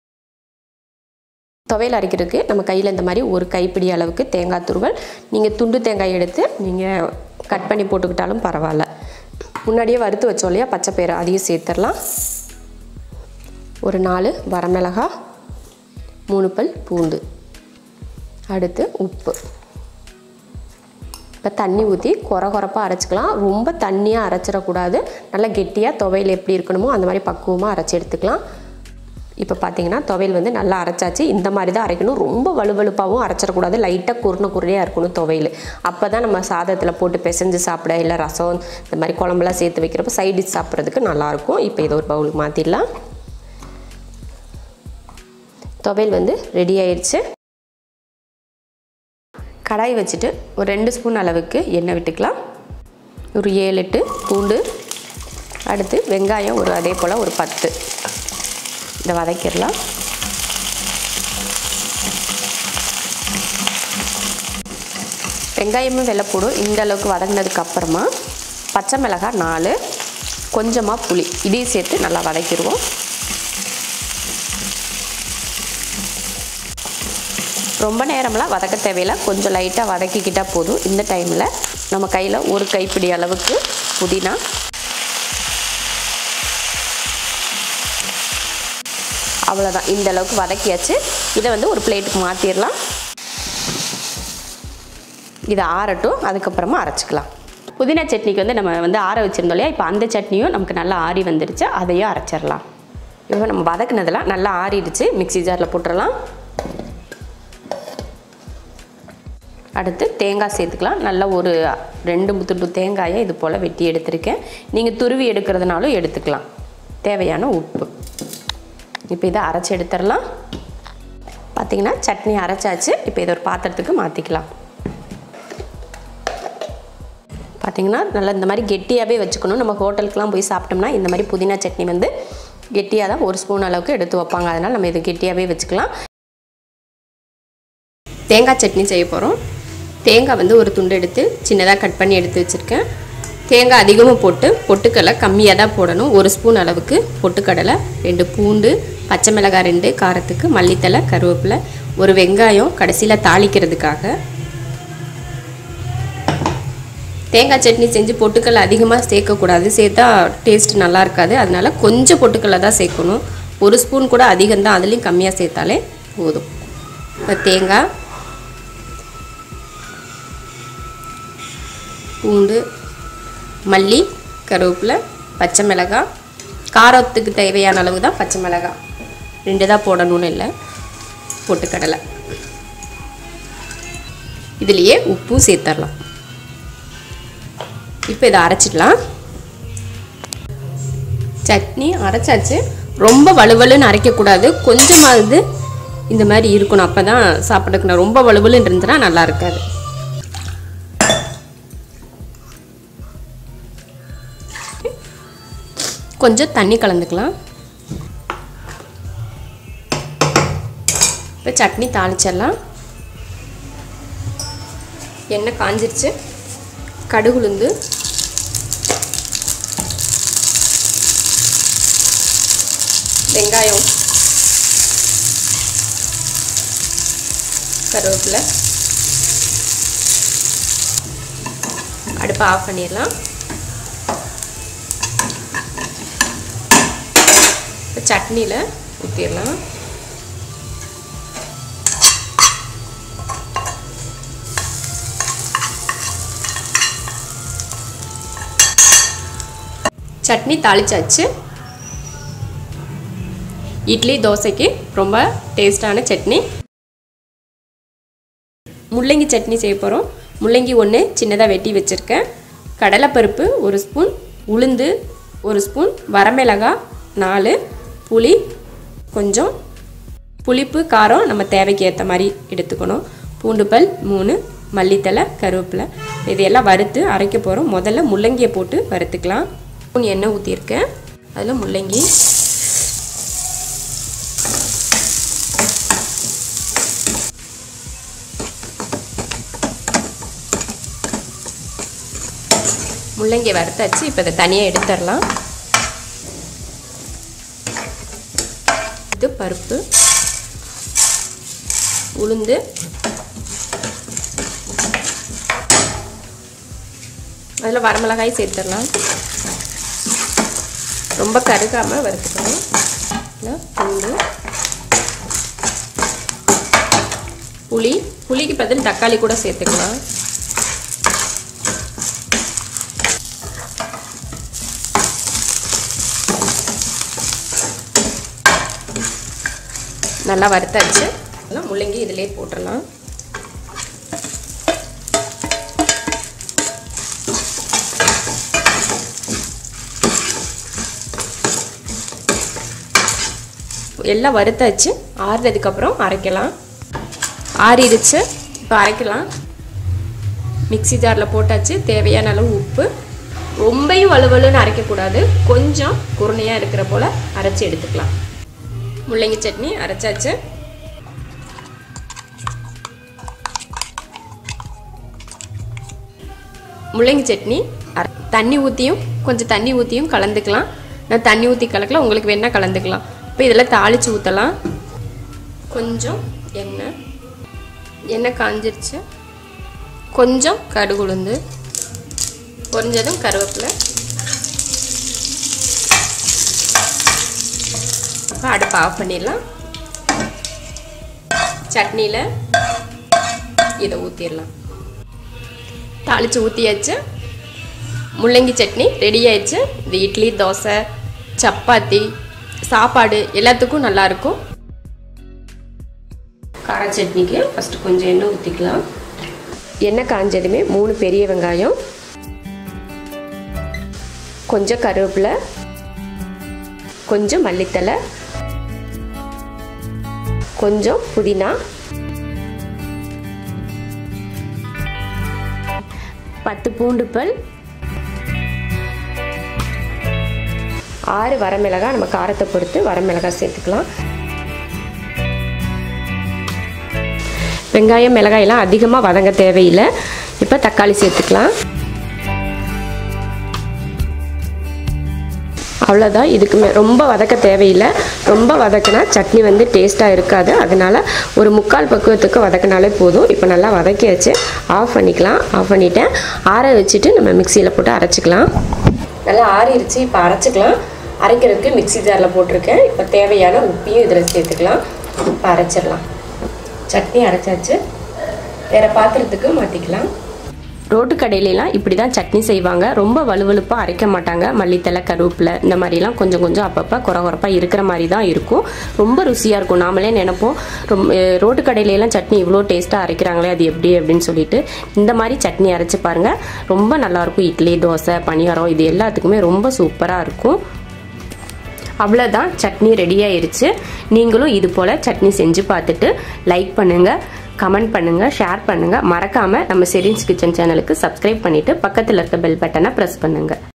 துவையல் அரைக்கிறதுக்கு நம்ம கையில் இந்த மாதிரி ஒரு கைப்பிடி அளவுக்கு தேங்காய் துருவல் நீங்கள் துண்டு தேங்காய் எடுத்து நீங்கள் கட் பண்ணி போட்டுக்கிட்டாலும் பரவாயில்ல முன்னாடியே வறுத்து வச்சோம் இல்லையா பச்சை பயிறு அதையும் சேர்த்துடலாம் ஒரு நாலு வரமிளகா மூணு பல் பூண்டு அடுத்து உப்பு இப்போ தண்ணி ஊற்றி குறை குறைப்பாக அரைச்சிக்கலாம் ரொம்ப தண்ணியாக அரைச்சிடக்கூடாது நல்லா கெட்டியாக துவையல் எப்படி இருக்கணுமோ அந்த மாதிரி பக்குவமாக அரைச்சி எடுத்துக்கலாம் இப்போ பார்த்தீங்கன்னா துவையல் வந்து நல்லா அரைச்சாச்சு இந்த மாதிரி தான் அரைக்கணும் ரொம்ப வலுவலுப்பாகவும் அரைச்சிடக்கூடாது லைட்டாக குருணை குருணையாக இருக்கணும் துவையல் அப்போ தான் நம்ம சாதத்தில் போட்டு பிசைஞ்சு சாப்பிட இல்லை ரசம் இந்த மாதிரி குழம்புலாம் சேர்த்து வைக்கிறப்ப சைட் டிஷ் சாப்பிட்றதுக்கு நல்லாயிருக்கும் இப்போ இதை ஒரு பவுலுக்கு மாற்றிடலாம் துவையல் வந்து ரெடி ஆயிடுச்சு கடாய் வச்சுட்டு ஒரு ரெண்டு ஸ்பூன் அளவுக்கு எண்ணெய் விட்டுக்கலாம் ஒரு ஏழு எட்டு பூண்டு அடுத்து வெங்காயம் ஒரு அதே போல் ஒரு பத்து இதை வதக்கிடலாம் வெங்காயமும் வெள்ளைப்பூடும் இந்த அளவுக்கு வதங்கினதுக்கு அப்புறமா பச்சை மிளகாய் நாலு கொஞ்சமாக புளி இதையும் சேர்த்து நல்லா வதக்கிடுவோம் ரொம்ப நேரம்லாம் வதக்க தேவையில்லை கொஞ்சம் லைட்டாக வதக்கிக்கிட்டால் போதும் இந்த டைமில் நம்ம கையில் ஒரு கைப்பிடி அளவுக்கு புதினா அவ்வளோதான் இந்த அளவுக்கு வதக்கியாச்சு இதை வந்து ஒரு பிளேட்டுக்கு மாற்றிடலாம் இதை ஆறட்டும் அதுக்கப்புறமா அரைச்சிக்கலாம் புதினா சட்னிக்கு வந்து நம்ம வந்து ஆற வச்சுருந்தோம் இல்லையா இப்போ அந்த சட்னியும் நமக்கு நல்லா ஆறி வந்துடுச்சு அதையும் அரைச்சிடலாம் இப்போ நம்ம வதக்குனதெல்லாம் நல்லா ஆறிடுச்சு மிக்ஸி ஜாரில் போட்டுடலாம் அடுத்து தேங்காய் சேர்த்துக்கலாம் நல்லா ஒரு ரெண்டு துண்டு தேங்காயை இது போல் வெட்டி எடுத்திருக்கேன் நீங்கள் துருவி எடுக்கிறதுனாலும் எடுத்துக்கலாம் தேவையான உப்பு இப்போ இதை அரைச்சி எடுத்துடலாம் பார்த்தீங்கன்னா சட்னி அரைச்சாச்சு இப்போ இதை ஒரு பாத்திரத்துக்கு மாற்றிக்கலாம் பார்த்தீங்கன்னா நல்லா இந்த மாதிரி கெட்டியாகவே வச்சுக்கணும் நம்ம ஹோட்டலுக்குலாம் போய் சாப்பிட்டோம்னா இந்த மாதிரி புதினா சட்னி வந்து கெட்டியாக தான் ஒரு ஸ்பூன் அளவுக்கு எடுத்து வைப்பாங்க அதனால் நம்ம இது கெட்டியாகவே வச்சுக்கலாம் தேங்காய் சட்னி செய்ய போகிறோம் தேங்காய் வந்து ஒரு துண்டு எடுத்து சின்னதாக கட் பண்ணி எடுத்து வச்சுருக்கேன் தேங்காய் அதிகமாக போட்டு பொட்டுக்கடலை கம்மியாக தான் போடணும் ஒரு ஸ்பூன் அளவுக்கு பொட்டுக்கடலை ரெண்டு பூண்டு பச்சை மிளகாய் ரெண்டு காரத்துக்கு மல்லித்தலை கருவேப்பிலை ஒரு வெங்காயம் கடைசியில் தாளிக்கிறதுக்காக தேங்காய் சட்னி செஞ்சு பொட்டுக்கடலை அதிகமாக சேர்க்கக்கூடாது சேர்த்தா டேஸ்ட் நல்லா இருக்காது அதனால கொஞ்சம் பொட்டுக்கடலை தான் சேர்க்கணும் ஒரு ஸ்பூன் கூட அதிகம் தான் அதுலேயும் கம்மியாக சேர்த்தாலே போதும் இப்போ தேங்காய் பூண்டு மல்லி கருவேப்பிலை பச்சை மிளகாய் காரத்துக்கு தேவையான அளவு தான் பச்சை மிளகாய் ரெண்டு தான் போடணும்னு இல்லை பொட்டுக்கடலை இதுலேயே உப்பும் சேர்த்துடலாம் இப்போ இதை அரைச்சிடலாம் சட்னி அரைச்சாச்சு ரொம்ப வலுவலுன்னு அரைக்கக்கூடாது கொஞ்சமாவது இந்த மாதிரி இருக்கணும் அப்போ தான் சாப்பிடக்கணும் ரொம்ப வலுவலுன்னு இருந்துச்சுன்னா நல்லா இருக்காது கொஞ்சம் தண்ணி கலந்துக்கலாம் இப்போ சட்னி தாளிச்சிடலாம் எண்ணெய் காஞ்சிருச்சு கடுகுளுந்து வெங்காயம் கருவேப்பிலை அடுப்பை ஆஃப் பண்ணிடலாம் இப்போ சட்னியில் ஊற்றிடலாம் சட்னி தாளிச்சாச்சு இட்லி தோசைக்கு ரொம்ப டேஸ்டான சட்னி முள்ளங்கி சட்னி செய்ய போகிறோம் முள்ளங்கி ஒன்று சின்னதாக வெட்டி வச்சுருக்கேன் கடலைப்பருப்பு ஒரு ஸ்பூன் உளுந்து ஒரு ஸ்பூன் வரமிளகாய் நாலு புளி கொஞ்சம் புளிப்பு காரம் நம்ம தேவைக்கு ஏற்ற மாதிரி எடுத்துக்கணும் பூண்டுப்பல் மூணு மல்லித்தலை கருவேப்பிலை இதையெல்லாம் வறுத்து அரைக்க போகிறோம் முதல்ல முள்ளங்கியை போட்டு வறுத்துக்கலாம் ஸ்பூன் எண்ணெய் ஊற்றிருக்கேன் அதில் முள்ளங்கி முள்ளங்கி வறுத்தாச்சு இப்போ இதை தனியாக எடுத்துடலாம் இது பருப்பு உளுந்து அதில் வரமிளகாய் சேர்த்துடலாம் ரொம்ப கருகாமல் வறுத்துக்கணும் பூண்டு புளி புளிக்கு பதில் தக்காளி கூட சேர்த்துக்கலாம் நல்லா வறுத்தாச்சு முள்ளங்கி இதிலே போட்டுடலாம் எல்லாம் வறுத்தாச்சு ஆறுனதுக்கப்புறம் அரைக்கலாம் ஆறிடுச்சு இப்போ அரைக்கலாம் மிக்சி ஜாரில் போட்டாச்சு தேவையான அளவு உப்பு ரொம்பையும் வலுவலுன்னு அரைக்கக்கூடாது கொஞ்சம் குருணையாக இருக்கிற போல் அரைச்சி எடுத்துக்கலாம் முள்ளங்கி சட்னி அரைச்சாச்சு முள்ளங்கி சட்னி தண்ணி ஊற்றியும் கொஞ்சம் தண்ணி ஊற்றியும் கலந்துக்கலாம் நான் தண்ணி ஊற்றி கலக்கலாம் உங்களுக்கு வேணால் கலந்துக்கலாம் இப்போ இதில் தாளித்து ஊற்றலாம் கொஞ்சம் எண்ணெய் எண்ணெய் காஞ்சிருச்சு கொஞ்சம் கடுகு உளுந்து பொரிஞ்சதும் கருவேப்பிலை இப்போ அடுப்பை ஆஃப் பண்ணிடலாம் சட்னியில் இதை ஊற்றிடலாம் தாளித்து ஊற்றியாச்சு முள்ளங்கி சட்னி ரெடி ஆயிடுச்சு இது இட்லி தோசை சப்பாத்தி சாப்பாடு எல்லாத்துக்கும் நல்லாயிருக்கும் கார சட்னிக்கு ஃபஸ்ட்டு கொஞ்சம் எண்ணெய் ஊற்றிக்கலாம் எண்ணெய் காஞ்சதுமே மூணு பெரிய வெங்காயம் கொஞ்சம் கருவேப்பிலை கொஞ்சம் மல்லித்தலை கொஞ்சம் புதினா பத்து பூண்டு பல் ஆறு வரமிளகாய் நம்ம காரத்தை பொறுத்து வரமிளகாய் சேர்த்துக்கலாம் வெங்காயம் மிளகாயெல்லாம் அதிகமாக வதங்க தேவையில்லை இப்போ தக்காளி சேர்த்துக்கலாம் அவ்வளோதான் இதுக்கு மே ரொம்ப வதக்க தேவையில்லை ரொம்ப வதக்கினா சட்னி வந்து டேஸ்ட்டாக இருக்காது அதனால் ஒரு முக்கால் பக்குவத்துக்கு வதக்கினாலே போதும் இப்போ நல்லா வதக்கியாச்சு ஆஃப் பண்ணிக்கலாம் ஆஃப் பண்ணிவிட்டேன் ஆற வச்சுட்டு நம்ம மிக்சியில் போட்டு அரைச்சிக்கலாம் நல்லா ஆறிடுச்சு இப்போ அரைச்சிக்கலாம் அரைக்கிறதுக்கு மிக்சி ஜாரில் போட்டிருக்கேன் இப்போ தேவையான உப்பையும் இதில் சேர்த்துக்கலாம் இப்போ அரைச்சிடலாம் சட்னி அரைச்சாச்சு வேறு பாத்திரத்துக்கு மாற்றிக்கலாம் ரோட்டு கடையிலலாம் இப்படி தான் சட்னி செய்வாங்க ரொம்ப வலுவலுப்பாக அரைக்க மாட்டாங்க மல்லித்தலை கருவேப்பிலை இந்த மாதிரிலாம் கொஞ்சம் கொஞ்சம் அப்பப்போ குறை குறப்பாக இருக்கிற மாதிரி தான் இருக்கும் ரொம்ப ருசியாக இருக்கும் நாமளே நினைப்போம் ரொம்ப ரோட்டு கடையிலலாம் சட்னி இவ்வளோ டேஸ்ட்டாக அரைக்கிறாங்களே அது எப்படி அப்படின்னு சொல்லிட்டு இந்த மாதிரி சட்னி அரைச்சி பாருங்கள் ரொம்ப நல்லாயிருக்கும் இட்லி தோசை பணியாரம் இது எல்லாத்துக்குமே ரொம்ப சூப்பராக இருக்கும் அவ்வளோதான் சட்னி ரெடி ஆயிருச்சு நீங்களும் இது போல் சட்னி செஞ்சு பார்த்துட்டு லைக் பண்ணுங்கள் கமெண்ட் பண்ணுங்கள் ஷேர் பண்ணுங்கள் மறக்காமல் நம்ம செரின்ஸ் கிச்சன் சேனலுக்கு சப்ஸ்கிரைப் பண்ணிவிட்டு பக்கத்தில் இருக்க பெல் பட்டனை ப்ரெஸ் பண்ணுங்கள்